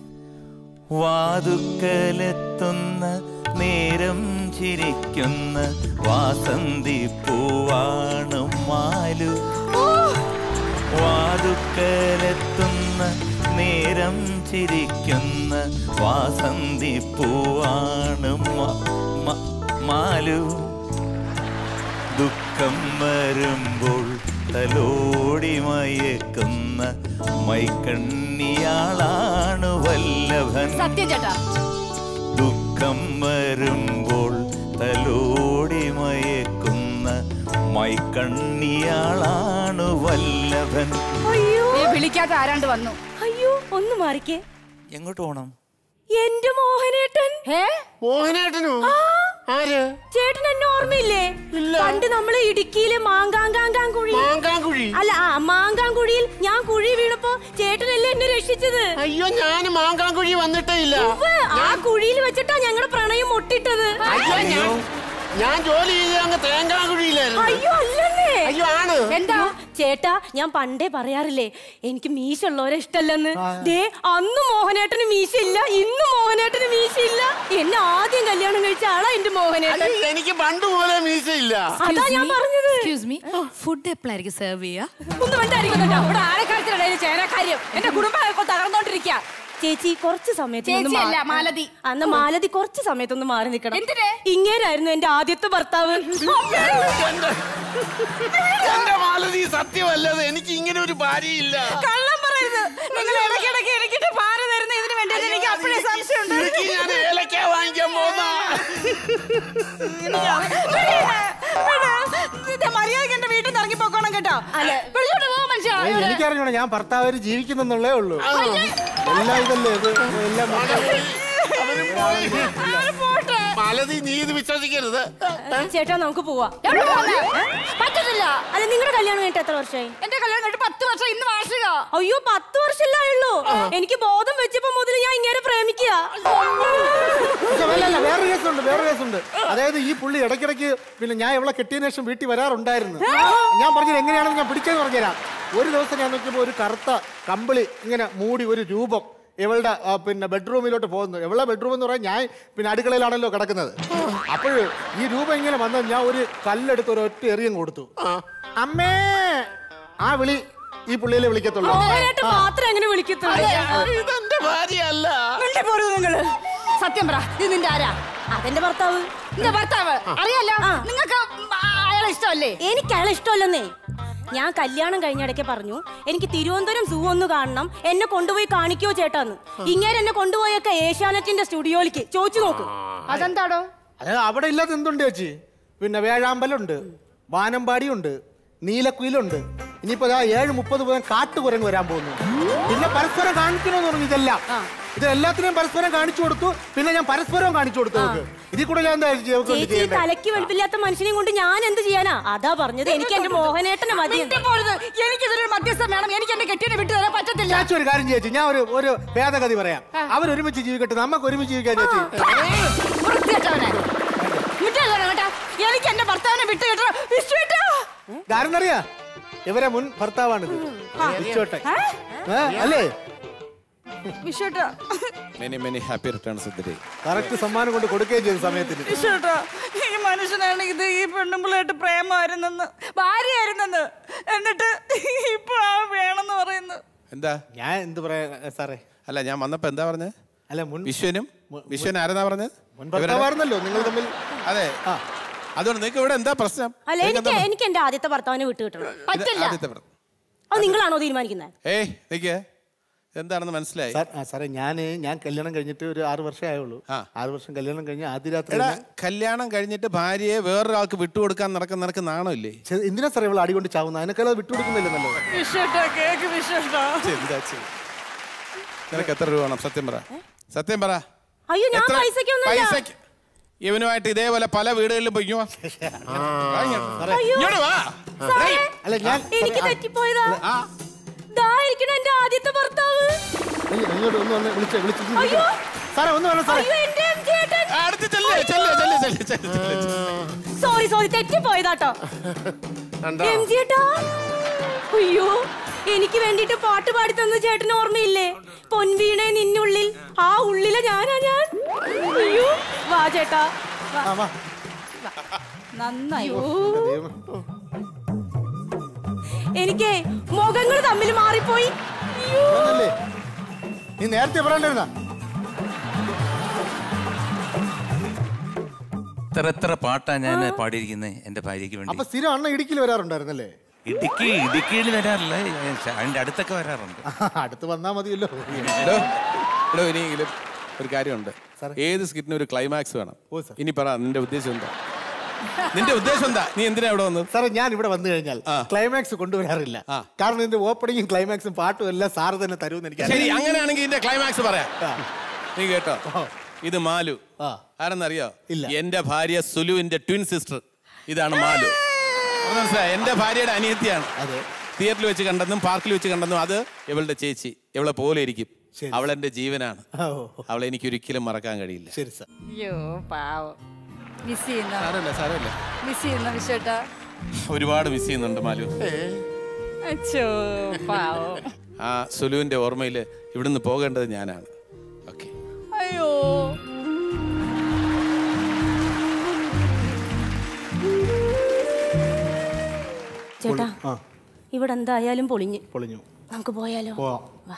[SPEAKER 7] വാതുക്കലെത്തുന്ന നേരം ചിരിക്കുന്ന വാസന്തി പൂവാണ് മാലു വാതുക്കലെത്തുന്ന നേരം ചിരിക്കുന്ന വാസന്തി പൂവാണ് മ- മ- മാലു ദുഃഖം വരുമ്പോൾ തലോടി മയക്കുന്ന മൈക്കണ്ണിയാളാണ് വല്ലഭൻ
[SPEAKER 5] സത്യം ചേട്ടാ
[SPEAKER 7] ദുഃഖം വരുമ്പോൾ തലോടി മയക്കുന്ന മൈക്കണ്ണിയാളാണ് വല്ലഭൻ
[SPEAKER 5] അയ്യോ വിളിക്കാത്ത ആരാണ്ട് വന്നു
[SPEAKER 8] അയ്യോ ഒന്ന് മാറിക്കേ
[SPEAKER 7] എങ്ങോട്ട് പോണം
[SPEAKER 8] എന്റെ മോഹനേട്ടൻ
[SPEAKER 5] ഏ
[SPEAKER 6] മോഹനേട്ടനോ ആര്
[SPEAKER 8] ചേട്ടൻ എന്നെ ഓർമ്മയില്ലേ പണ്ട് നമ്മള് ഇടുക്കിയില് മാങ്കാങ്കാങ്കാൻ കുഴി
[SPEAKER 6] മാങ്കാങ്കുഴി
[SPEAKER 8] അല്ല ആ മാങ്കാങ്കുഴിയിൽ ഞാൻ കുഴി വീണപ്പോ ചേട്ടനല്ലേ എന്നെ രക്ഷിച്ചത്
[SPEAKER 6] അയ്യോ ഞാൻ മാങ്കാങ്കുഴി വന്നിട്ടേ ഇല്ല
[SPEAKER 8] ഉവ്വ്, ആ കുഴിയിൽ വെച്ചിട്ടാ ഞങ്ങളുടെ പ്രണയം ഒട്ടിട്ടത്
[SPEAKER 6] അയ്യോ ഞാൻ ഞാൻ ജോലി ചെയ്ത് അങ്ങ് തേങ്കാങ്കുഴിയിലായിരുന്നു
[SPEAKER 8] അയ്യോ അല്ലല്ലേ
[SPEAKER 6] അയ്യോ ആണ്
[SPEAKER 8] എന്താ ചേട്ടാ ഞാൻ പണ്ടേ പറയാറില്ലേ എനിക്ക് മീശ ഉള്ളവരെ ഇഷ്ടല്ലെന്ന് ദേ അന്ന് മോഹനേട്ടന് മീശയില്ല ഇന്ന് മോഹനേട്ടന് മീശയില്ല എന്നെ ആദ്യം കല്യാണം കഴിച്ച ആളാ എന്റെ മോഹനേട്ടൻ
[SPEAKER 6] അയ്യോ, എനിക്ക് പണ്ട് പോലെ മീശയില്ല
[SPEAKER 8] അതാ ഞാൻ പറഞ്ഞത്
[SPEAKER 2] എക്സ്ക്യൂസ് മീ ഫുഡ് എപ്പോഴായിരിക്കും സെർവ് ചെയ്യുക
[SPEAKER 8] ഒന്ന് വേണ്ടായിരിക്കുന്നുണ്ടോ ഇവിടെ ആരെക്കാര്യത്തിനിടയിൽ ചേനക്കാര്യം എന്റെ കുടുംബം ഇപ്പൊ തകർന്നോണ്ടിരിക്കുക ചേച്ചി കുറച്ച് സമയത്ത്
[SPEAKER 5] ചേച്ചിയല്ല, മാലതി.
[SPEAKER 8] അന്ന് മാലതി കുറച്ച് സമയത്തൊന്ന് മാറി നിൽക്കണം ഇങ്ങേരായിരുന്നു എന്റെ ആദ്യത്തെ ഭർത്താവ്
[SPEAKER 6] എന്റെ മാലതി സത്യമല്ലത് എനിക്ക് ഇങ്ങനെ ഒരു ഭാര്യയില്ല
[SPEAKER 8] കള്ളം പറയരുത് നിങ്ങൾ ഇടയ്ക്കിടയ്ക്ക് എനിക്കിട്ട് പാര തരുന്ന ഇതിന് വേണ്ടി എനിക്ക് അപ്പോഴേ സംശയമുണ്ട്
[SPEAKER 6] എനിക്ക് ഞാൻ ഏലക്ക വാങ്ങിക്കാൻ പോന്ന
[SPEAKER 8] മര്യാദക്ക് എന്റെ വീട്ടിൽ നിന്ന് ഇറങ്ങി പോക്കോണം കേട്ടോ അല്ല വിളിച്ചോണ്ട് പോ മനുഷ്യ
[SPEAKER 9] ഏയ്, എനിക്കറിഞ്ഞൂടാ ഞാൻ ഭർത്താവ് ജീവിക്കുന്നെന്നുള്ളേ ഉള്ളൂ എല്ലാം ഇതല്ലേ ഇത് എല്ലാം
[SPEAKER 6] മാലതി നീ ഇത് വിശ്വസിക്കരുത്
[SPEAKER 8] ചേട്ടാ നമുക്ക് പോവാ പറ്റത്തില്ല അല്ല നിങ്ങളുടെ കല്യാണം കഴിഞ്ഞിട്ട് എത്ര വർഷമായി എന്റെ കല്യാണം കഴിഞ്ഞിട്ട് പത്ത് വർഷം ഇന്ന് വാർഷിക അയ്യോ പത്ത് വർഷമല്ലേ ഉള്ളൂ എനിക്ക് ബോധം വെച്ചപ്പോ മുതൽ ഞാൻ ഇങ്ങനെ പ്രേമിക്കുക
[SPEAKER 9] പക്ഷെ അല്ല, അല്ല, വേറൊരു കേസുണ്ട് വേറൊരു കേസുണ്ട് അതായത് ഈ പുള്ളി ഇടയ്ക്കിടയ്ക്ക് പിന്നെ ഞാൻ എവിടെ കെട്ടിയതിനു ശേഷം വീട്ടിൽ വരാറുണ്ടായിരുന്നു ഞാൻ പറഞ്ഞത് എങ്ങനെയാണെന്ന് ഞാൻ പിടിച്ചെന്ന് പറഞ്ഞുതരാം ഒരു ദിവസം ഞാൻ നോക്കിയപ്പോൾ ഒരു കറുത്ത കമ്പിളി ഇങ്ങനെ മൂടി ഒരു രൂപം ഇവളുടെ ആ, പിന്നെ ബെഡ്റൂമിലോട്ട് പോകുന്നു ഇവളുടെ ബെഡ്റൂം എന്ന് പറയാൻ ഞാൻ പിന്നെ അടുക്കളയിലാണല്ലോ കിടക്കുന്നത് അപ്പോൾ ഈ രൂപം ഇങ്ങനെ വന്നത് ഞാൻ ഒരു കല്ലെടുത്ത് ഒരു ഒറ്റ എറിയം കൊടുത്തു അമ്മേ ആ വിളി ഈ പുള്ളിയിലെ വിളിക്കത്തുള്ളൂ
[SPEAKER 8] മോഹനായിട്ട് മാത്രം എങ്ങനെ വിളിക്കത്തുള്ളൂ
[SPEAKER 6] ഇതെന്റെ ഭാര്യയല്ല
[SPEAKER 8] മിണ്ടി പോരുത് നിങ്ങള് സത്യം പറ ഇത് നിന്റെ ആരാ അതെന്റെ ഭർത്താവ് നിന്റെ ഭർത്താവ് അറിയാലോ നിങ്ങൾക്ക് അയാളെ ഇഷ്ടമല്ലേ എനിക്ക് അയാളെ ഇഷ്ടമല്ലെന്നേ ഞാൻ കല്യാണം കഴിഞ്ഞിടയ്ക്ക് പറഞ്ഞു എനിക്ക് തിരുവനന്തപുരം സൂ ഒന്ന് കാണണം എന്നെ കൊണ്ടുപോയി കാണിക്കോ ചേട്ടാന്ന് ഇങ്ങനെ എന്നെ കൊണ്ടുപോയൊക്കെ ഏഷ്യാനെറ്റിന്റെ സ്റ്റുഡിയോയിലേക്ക് ചോദിച്ചു നോക്ക്
[SPEAKER 5] അതെന്താടോ
[SPEAKER 9] അത് അവിടെ ഇല്ലാത്ത എന്തുണ്ട് ചേച്ചി പിന്നെ വേഴാമ്പലുണ്ട് വാനമ്പാടിയുണ്ട് നീലക്കുയിലുണ്ട് ഇനിയിപ്പോ ദാ ഏഴ് മുപ്പത് മുതൽ കാട്ടുകുരങ്ങ് വരാൻ പോകുന്നു പിന്നെ പരസ്പരം കാണിക്കണമെന്ന് പറഞ്ഞു ഇതെല്ലാം ഇത് എല്ലാത്തിനെയും പരസ്പരം കാണിച്ചു കൊടുത്തു പിന്നെ ഞാൻ പരസ്പരം കാണിച്ചു കൊടുത്തു അവർക്ക് ഇതിൽ കൂടെ ഞാൻ എന്താ ചേച്ചി അവർക്ക് വേണ്ടി
[SPEAKER 8] ചേച്ചി
[SPEAKER 9] ചെയ്യേണ്ടത്?
[SPEAKER 8] തലയ്ക്ക് വെളുപ്പില്ലാത്ത മനുഷ്യനെയും കൊണ്ട് ഞാൻ എന്ത് ചെയ്യാനാ അതാ പറഞ്ഞത് എനിക്ക് എന്റെ മോഹനേട്ടനെ മതി എനിക്കിതൊരു മധ്യസ്ഥം വേണം എനിക്ക് എന്റെ കെട്ടിനെ വിട്ടു തരാൻ പറ്റത്തില്ല
[SPEAKER 9] ചേച്ചി ഒരു കാര്യം ചേച്ചി ഞാൻ ഒരു ഒരു ഭേദഗതി പറയാം അവർ ഒരുമിച്ച് ജീവിക്കട്ടെ നമുക്ക് ഒരുമിച്ച് ജീവിക്കാൻ ചേച്ചി
[SPEAKER 8] വൃത്തികെട്ടവനെ. വിട്ടുകളയണം കേട്ടോ. എനിക്ക് എന്റെ ഭർത്താവിനെ വിട്ടു കേട്ടോ വിശ്വേട്ടാ
[SPEAKER 9] കാരണം അറിയാ ഇവരെ മുൻ ഭർത്താവാണിത് വിച്ചോട്ടെ ഏ, അല്ലേ
[SPEAKER 8] വിശ്വേട്ടാ
[SPEAKER 3] many many happy returns of the day
[SPEAKER 9] correct സമ്മാനം കൊണ്ട് കൊടുക്കുകയും ചെയ്തു സമയത്തിന്
[SPEAKER 8] വിശ്വേട്ടാ ഈ മനുഷ്യനാണ് ഇത് ഈ പെണ്ണുമ്പിള്ളായിട്ട് പ്രേമായിരുന്നെന്ന് ഭാര്യയായിരുന്നെന്ന് എന്നിട്ട് ഇപ്പൊ ആ വേണമെന്ന് പറയുന്നു
[SPEAKER 3] എന്താ
[SPEAKER 9] ഞാൻ എന്ത് പറയാ സാറേ
[SPEAKER 3] അല്ല ഞാൻ വന്നപ്പോ എന്താ പറഞ്ഞത്
[SPEAKER 9] അല്ല മുൻ
[SPEAKER 3] വിശ്വനും വിശ്വൻ ആരെന്നാ പറഞ്ഞത്
[SPEAKER 9] മുൻ ഭർത്താവായിരുന്നല്ലോ നിങ്ങൾ തമ്മിൽ
[SPEAKER 3] അതെ അതുകൊണ്ട് നിങ്ങൾക്ക് ഇവിടെ എന്താ പ്രശ്നം
[SPEAKER 8] അല്ല എനിക്ക് എനിക്ക് എന്റെ ആദ്യത്തെ ഭർത്താവിനെ വിട്ടു കിട്ടണം
[SPEAKER 3] ഇത്
[SPEAKER 8] പറ്റില്ല
[SPEAKER 3] ആദ്യത്തെ പ്ര-
[SPEAKER 8] അത് നിങ്ങളാണോ തീരുമാനിക്കുന്നത്
[SPEAKER 3] ഏയ് നിക്ക് എന്താണെന്ന് മനസ്സിലായി
[SPEAKER 9] സാർ ആ, സാറേ ഞാൻ ഞാൻ കല്യാണം കഴിഞ്ഞിട്ട് ഒരു ആറ് വർഷമേ ആയുള്ളൂ ആറ് വർഷം കല്യാണം കഴിഞ്ഞ് ആദ്യ രാത്രി
[SPEAKER 3] എടാ
[SPEAKER 9] തന്നെ-
[SPEAKER 3] കല്യാണം കഴിഞ്ഞിട്ട് ഭാര്യയെ വേറൊരാൾക്ക് വിട്ടുകൊടുക്കാൻ നടക്കുന്ന നിനക്ക് നാണമില്ലേ
[SPEAKER 9] ഛെ, എന്തിനാ സാറേ ഇവൾ അടികൊണ്ട് ചാവുന്നത് അതിനൊക്കെ അത് വിട്ടുകൊടുക്കുന്നില്ലെന്നല്ലോ
[SPEAKER 8] വിശ്വേട്ടാ കേക്ക് വിശ്വേട്ടാ
[SPEAKER 3] എന്താ ചെയ്യ? നിനക്ക് എത്ര രൂപ വേണം സത്യം പറ സത്യം പറ
[SPEAKER 8] അയ്യോ ഞാൻ
[SPEAKER 3] എത്ര
[SPEAKER 8] പൈസക്കൊന്നുമില്ല
[SPEAKER 3] പൈസക്ക് ഇവനുമായിട്ട് ഇതേപോലെ പല വീടുകളിലും പോയി ഇങ്ങ് വാ. വാ ഇങ്ങോട്ട്.
[SPEAKER 8] അയ്യോ.
[SPEAKER 3] ഇങ്ങോട്ട് വാ
[SPEAKER 8] സാറേ,
[SPEAKER 9] അല്ല ഞാൻ
[SPEAKER 8] എനിക്ക് തെറ്റിപ്പോയതാ ദാ ഇരിക്കണ എന്റെ ആദ്യത്തെ ഭർത്താവ്
[SPEAKER 9] അയ്യോ, ഇങ്ങോട്ട് ഒന്ന് വന്ന് വിളിച്ചേ വിളിച്ചു
[SPEAKER 8] അയ്യോ.
[SPEAKER 9] സാറേ ഒന്ന് വേണം സാറേ
[SPEAKER 8] അയ്യോ എന്റെ ചേട്ടൻ
[SPEAKER 3] ആ, അടുത്ത് ചെല്ല് ചെല്ല് ചെല്ല് ചെല്ല് ചെല്ല് ചെല്ല്
[SPEAKER 8] സോറി സോറി തെറ്റിപ്പോയതാട്ടോ എം ചേട്ടാ അയ്യോ എനിക്ക് വേണ്ടിട്ട് പാട്ട് പാടി തന്ന ചേട്ടന് ഓർമ്മയില്ലേ പൊൻവീണേ നിന്നുള്ളിൽ ആ ഉള്ളിലെ ഞാനാ ഞാൻ അയ്യോ വാ ചേട്ടാ വാ.
[SPEAKER 9] ആ, വാ.
[SPEAKER 8] നന്നായി
[SPEAKER 9] ദൈവമേ.
[SPEAKER 8] എനിക്ക് മുഖങ്ങൾ തമ്മിൽ മാറിപ്പോയി അയ്യോ.
[SPEAKER 9] ഇതൊന്നല്ലേ? നീ നേരത്തെ പറയണ്ടിരുന്ന
[SPEAKER 7] എത്ര എത്ര പാട്ടാ ഞാൻ പാടിയിരിക്കുന്നത് എന്റെ ഭാര്യയ്ക്ക് വേണ്ടി
[SPEAKER 9] അപ്പൊ സ്ഥിരം അണ്ണ ഇടുക്കിയിൽ വരാറുണ്ടായിരുന്നല്ലേ
[SPEAKER 7] ഇടുക്കി ഇടുക്കിയിൽ വരാറില്ല അതിന്റെ അടുത്തൊക്കെ വരാറുണ്ട്
[SPEAKER 9] അടുത്ത് വന്നാ മതിയല്ലോ
[SPEAKER 3] എടോ, എടോ ഇനിയെങ്കിലും ഒരു കാര്യമുണ്ട് ഏത് സ്കിറ്റിനും ഒരു ക്ലൈമാക്സ് വേണം ഇനി പറ നിന്റെ ഉദ്ദേശം എന്താ നിന്റെ ഉദ്ദേശം എന്താ നീ എന്തിനാ ഇവിടെ വന്നത്
[SPEAKER 9] സാറേ ഞാൻ ഇവിടെ വന്നു കഴിഞ്ഞാൽ ക്ലൈമാക്സ് കൊണ്ടുവരാറില്ല കാരണം ഇതിന്റെ ഓപ്പണിങ്ങും ക്ലൈമാക്സും പാട്ടും എല്ലാം സാറ് തന്നെ തരുമെന്ന് എനിക്ക്
[SPEAKER 3] ശരി അങ്ങനെയാണെങ്കിൽ ഇതിന്റെ ക്ലൈമാക്സ് പറയാം നീ കേട്ടോ ഇത് മാലു
[SPEAKER 9] ആ.
[SPEAKER 3] ആരെന്നറിയോ
[SPEAKER 9] ഇല്ല.
[SPEAKER 3] എന്റെ ഭാര്യ സുലുവിന്റെ ട്വിൻ സിസ്റ്റർ ഇതാണ് മാലു അത് മനസ്സിലായോ എന്റെ ഭാര്യയുടെ അനിയത്തിയാണ്
[SPEAKER 9] അതെ
[SPEAKER 3] തിയേറ്ററിൽ വെച്ച് കണ്ടെന്നും പാർക്കിൽ വെച്ച് കണ്ടെന്നും അത് ഇവളുടെ ചേച്ചി ഇവളെ പോലെ ഇരിക്കും
[SPEAKER 9] ശരി.
[SPEAKER 3] അവൾ എന്റെ ജീവനാണ്
[SPEAKER 9] ഓ
[SPEAKER 3] അവളെ എനിക്ക് ഒരിക്കലും മറക്കാൻ കഴിയില്ല
[SPEAKER 9] ശരി സാർ
[SPEAKER 5] അയ്യോ പാവം മിസ് ചെയ്യുന്ന
[SPEAKER 3] സാരമില്ല സാരമില്ല
[SPEAKER 5] മിസ് ചെയ്യുന്ന വിശ്വട്ടാ
[SPEAKER 3] ഒരുപാട് മിസ് ചെയ്യുന്നുണ്ട് മാലു
[SPEAKER 5] അച്ചോ പാവം
[SPEAKER 3] ആ സുലുവിന്റെ ഓർമ്മയിൽ ഇവിടുന്ന് പോകേണ്ടത് ഞാനാണ് ഓക്കെ
[SPEAKER 5] അയ്യോ
[SPEAKER 8] ചേട്ടാ
[SPEAKER 9] ആ
[SPEAKER 8] ഇവിടെ എന്തായാലും പൊളിഞ്ഞ്
[SPEAKER 9] പൊളിഞ്ഞു
[SPEAKER 8] നമുക്ക് പോയാലോ
[SPEAKER 9] പോവാം
[SPEAKER 8] വാ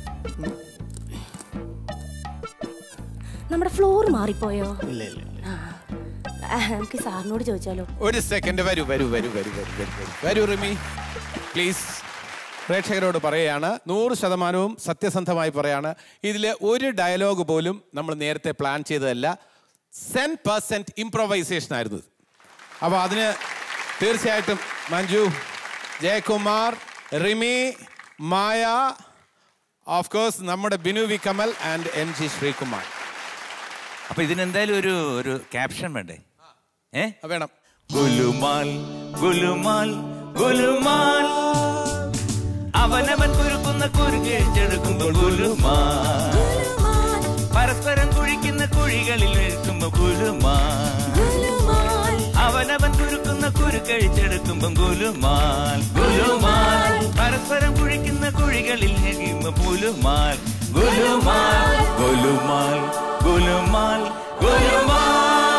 [SPEAKER 8] നമ്മുടെ ഫ്ലോർ മാറിപ്പോയോ
[SPEAKER 9] ഇല്ല ഇല്ല ഇല്ല.
[SPEAKER 8] ആ, നമുക്ക് സാറിനോട് ചോദിച്ചാലോ
[SPEAKER 3] ഒരു സെക്കൻഡ് വരൂ വരൂ വരൂ വരൂ വരൂ വരൂ വരൂ വരൂ റിമി പ്ലീസ് പ്രേക്ഷകരോട് പറയുകയാണ് നൂറ് ശതമാനവും സത്യസന്ധമായി പറയാണ് ഇതിലെ ഒരു ഡയലോഗ് പോലും നമ്മൾ നേരത്തെ പ്ലാൻ ചെയ്തതല്ല സെൻ പെർസെൻറ്റ് ഇംപ്രൊവൈസേഷൻ ആയിരുന്നു ഇത്. അപ്പോൾ അതിന് തീർച്ചയായിട്ടും മഞ്ജു ജയകുമാർ റിമി മായ ഓഫ് കോഴ്സ് നമ്മുടെ Binu V Kamal and N G Sreekumar
[SPEAKER 7] അപ്പൊ ഇതിനെന്തായാലും ഒരു ഒരു ക്യാപ്ഷൻ വേണ്ടേ ഏ
[SPEAKER 3] ആ, വേണം
[SPEAKER 7] ഗുലുമാൽ ഗുലുമാൽ ഗുലുമാൽ അവനവൻ കുരുക്കുന്ന കുരുകെടുക്കുമ്പോൾ ഗുലുമാൽ പരസ്പരം കുഴിക്കുന്ന കുഴികളിൽ വീഴ്ത്തുമ്പോ ഗുലുമാൽ അവനവൻ കുരുക്കുന്ന കുരുക്കഴിച്ചെടുക്കുമ്പം ഗുലുമാൽ ഗുലുമാൽ പരസ്പരം കുഴിക്കുന്ന കുഴികളിൽ ഞെരിയുമ്പോ പുലുമാൽ ഗുലുമാൽ ഗുലുമാൽ ഗുലുമാൽ ഗുലുമാൽ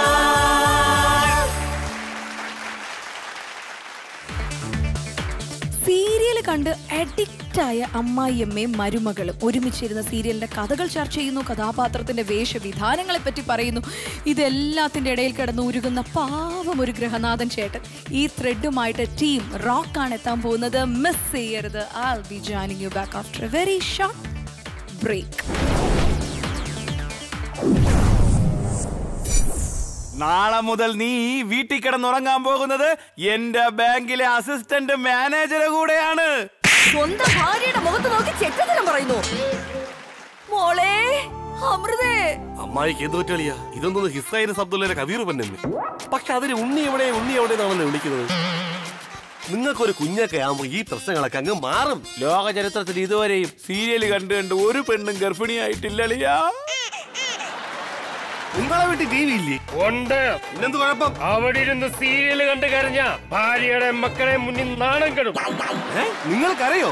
[SPEAKER 2] സീരിയൽ കണ്ട് അഡിക്റ്റ് ആയ അമ്മായിയമ്മയും മരുമകളും ഒരുമിച്ചിരുന്ന സീരിയലിന്റെ കഥകൾ ചർച്ച ചെയ്യുന്നു കഥാപാത്രത്തിന്റെ വേഷവിധാനങ്ങളെ പറ്റി പറയുന്നു ഇതെല്ലാത്തിന്റെ ഇടയിൽ കിടന്ന് ഉരുകുന്ന പാവം ഒരു ഗ്രഹനാഥൻ ചേട്ടൻ ഈ ത്രെഡുമായിട്ട് ടീം റോക്കാണ് എത്താൻ പോകുന്നത് മിസ് ചെയ്യരുത് I'll be joining you back after a very short break
[SPEAKER 10] നാളെ മുതൽ നീ ഈ വീട്ടിൽ കിടന്നുറങ്ങാൻ പോകുന്നത് എന്റെ ബാങ്കിലെ അസിസ്റ്റന്റ് മാനേജറെ കൂടെയാണ്
[SPEAKER 8] സ്വന്തം ഭാര്യയുടെ മുഖത്ത് നോക്കി ചെറ്റത്തരം പറയുന്നു മോളെ അമൃതേ
[SPEAKER 11] അമ്മായിക്ക് എന്ത് പറ്റിയാ ഇതൊന്നും ഹിസ്രൈന് അബ്ദുള്ളയുടെ കബീർ പന്നെന്ന് പക്ഷെ അതിന് ഉണ്ണി എവിടെ ഉണ്ണി എവിടെ എന്നാണല്ലോ വിളിക്കുന്നത് നിങ്ങൾക്കൊരു കുഞ്ഞൊക്കെ ആകുമ്പോ ഈ പ്രശ്നങ്ങളൊക്കെ അങ്ങ് മാറും
[SPEAKER 10] ലോക ചരിത്രത്തിൽ ഇതുവരെയും സീരിയൽ കണ്ടു കണ്ട് ഒരു പെണ്ണും ഗർഭിണിയായിട്ടില്ലളിയാ
[SPEAKER 11] നിങ്ങളെ വീട്ടിൽ ടി വി ഇല്ലേ
[SPEAKER 12] ഉണ്ട്
[SPEAKER 11] പിന്നെന്ത് കുഴപ്പം
[SPEAKER 12] അവിടെ ഇരുന്ന് സീരിയൽ കണ്ട് കരഞ്ഞ ഭാര്യയുടെ മക്കളെ മുന്നിൽ നാണം കെടും
[SPEAKER 11] ഏ? നിങ്ങൾക്കറിയോ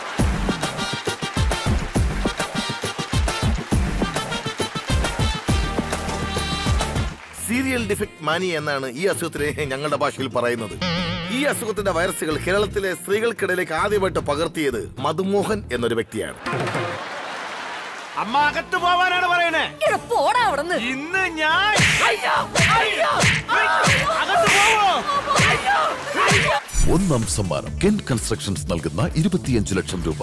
[SPEAKER 13] സീരിയൽ ഡിഫക്ട് മാനി എന്നാണ് ഈ അസുഖത്തിനെ ഞങ്ങളുടെ ഭാഷയിൽ പറയുന്നത് ഈ അസുഖത്തിന്റെ വൈറസുകൾ കേരളത്തിലെ സ്ത്രീകൾക്കിടയിലേക്ക് ആദ്യമായിട്ട് പകർത്തിയത് മധുമോഹൻ എന്നൊരു വ്യക്തിയാണ്
[SPEAKER 10] അമ്മ അകത്ത് പോവാനാണ് പറയണേ
[SPEAKER 8] പോടാ അവിടുന്ന്
[SPEAKER 10] ഇന്ന് ഞാൻ അയ്യോ, അയ്യോ, അയ്യോ, അകത്ത് പോവോ
[SPEAKER 14] ഒന്നാം സമ്മാനം കെൻ കൺസ്ട്രക്ഷൻസ് നൽകുന്ന ഇരുപത്തിയഞ്ച് ലക്ഷം രൂപ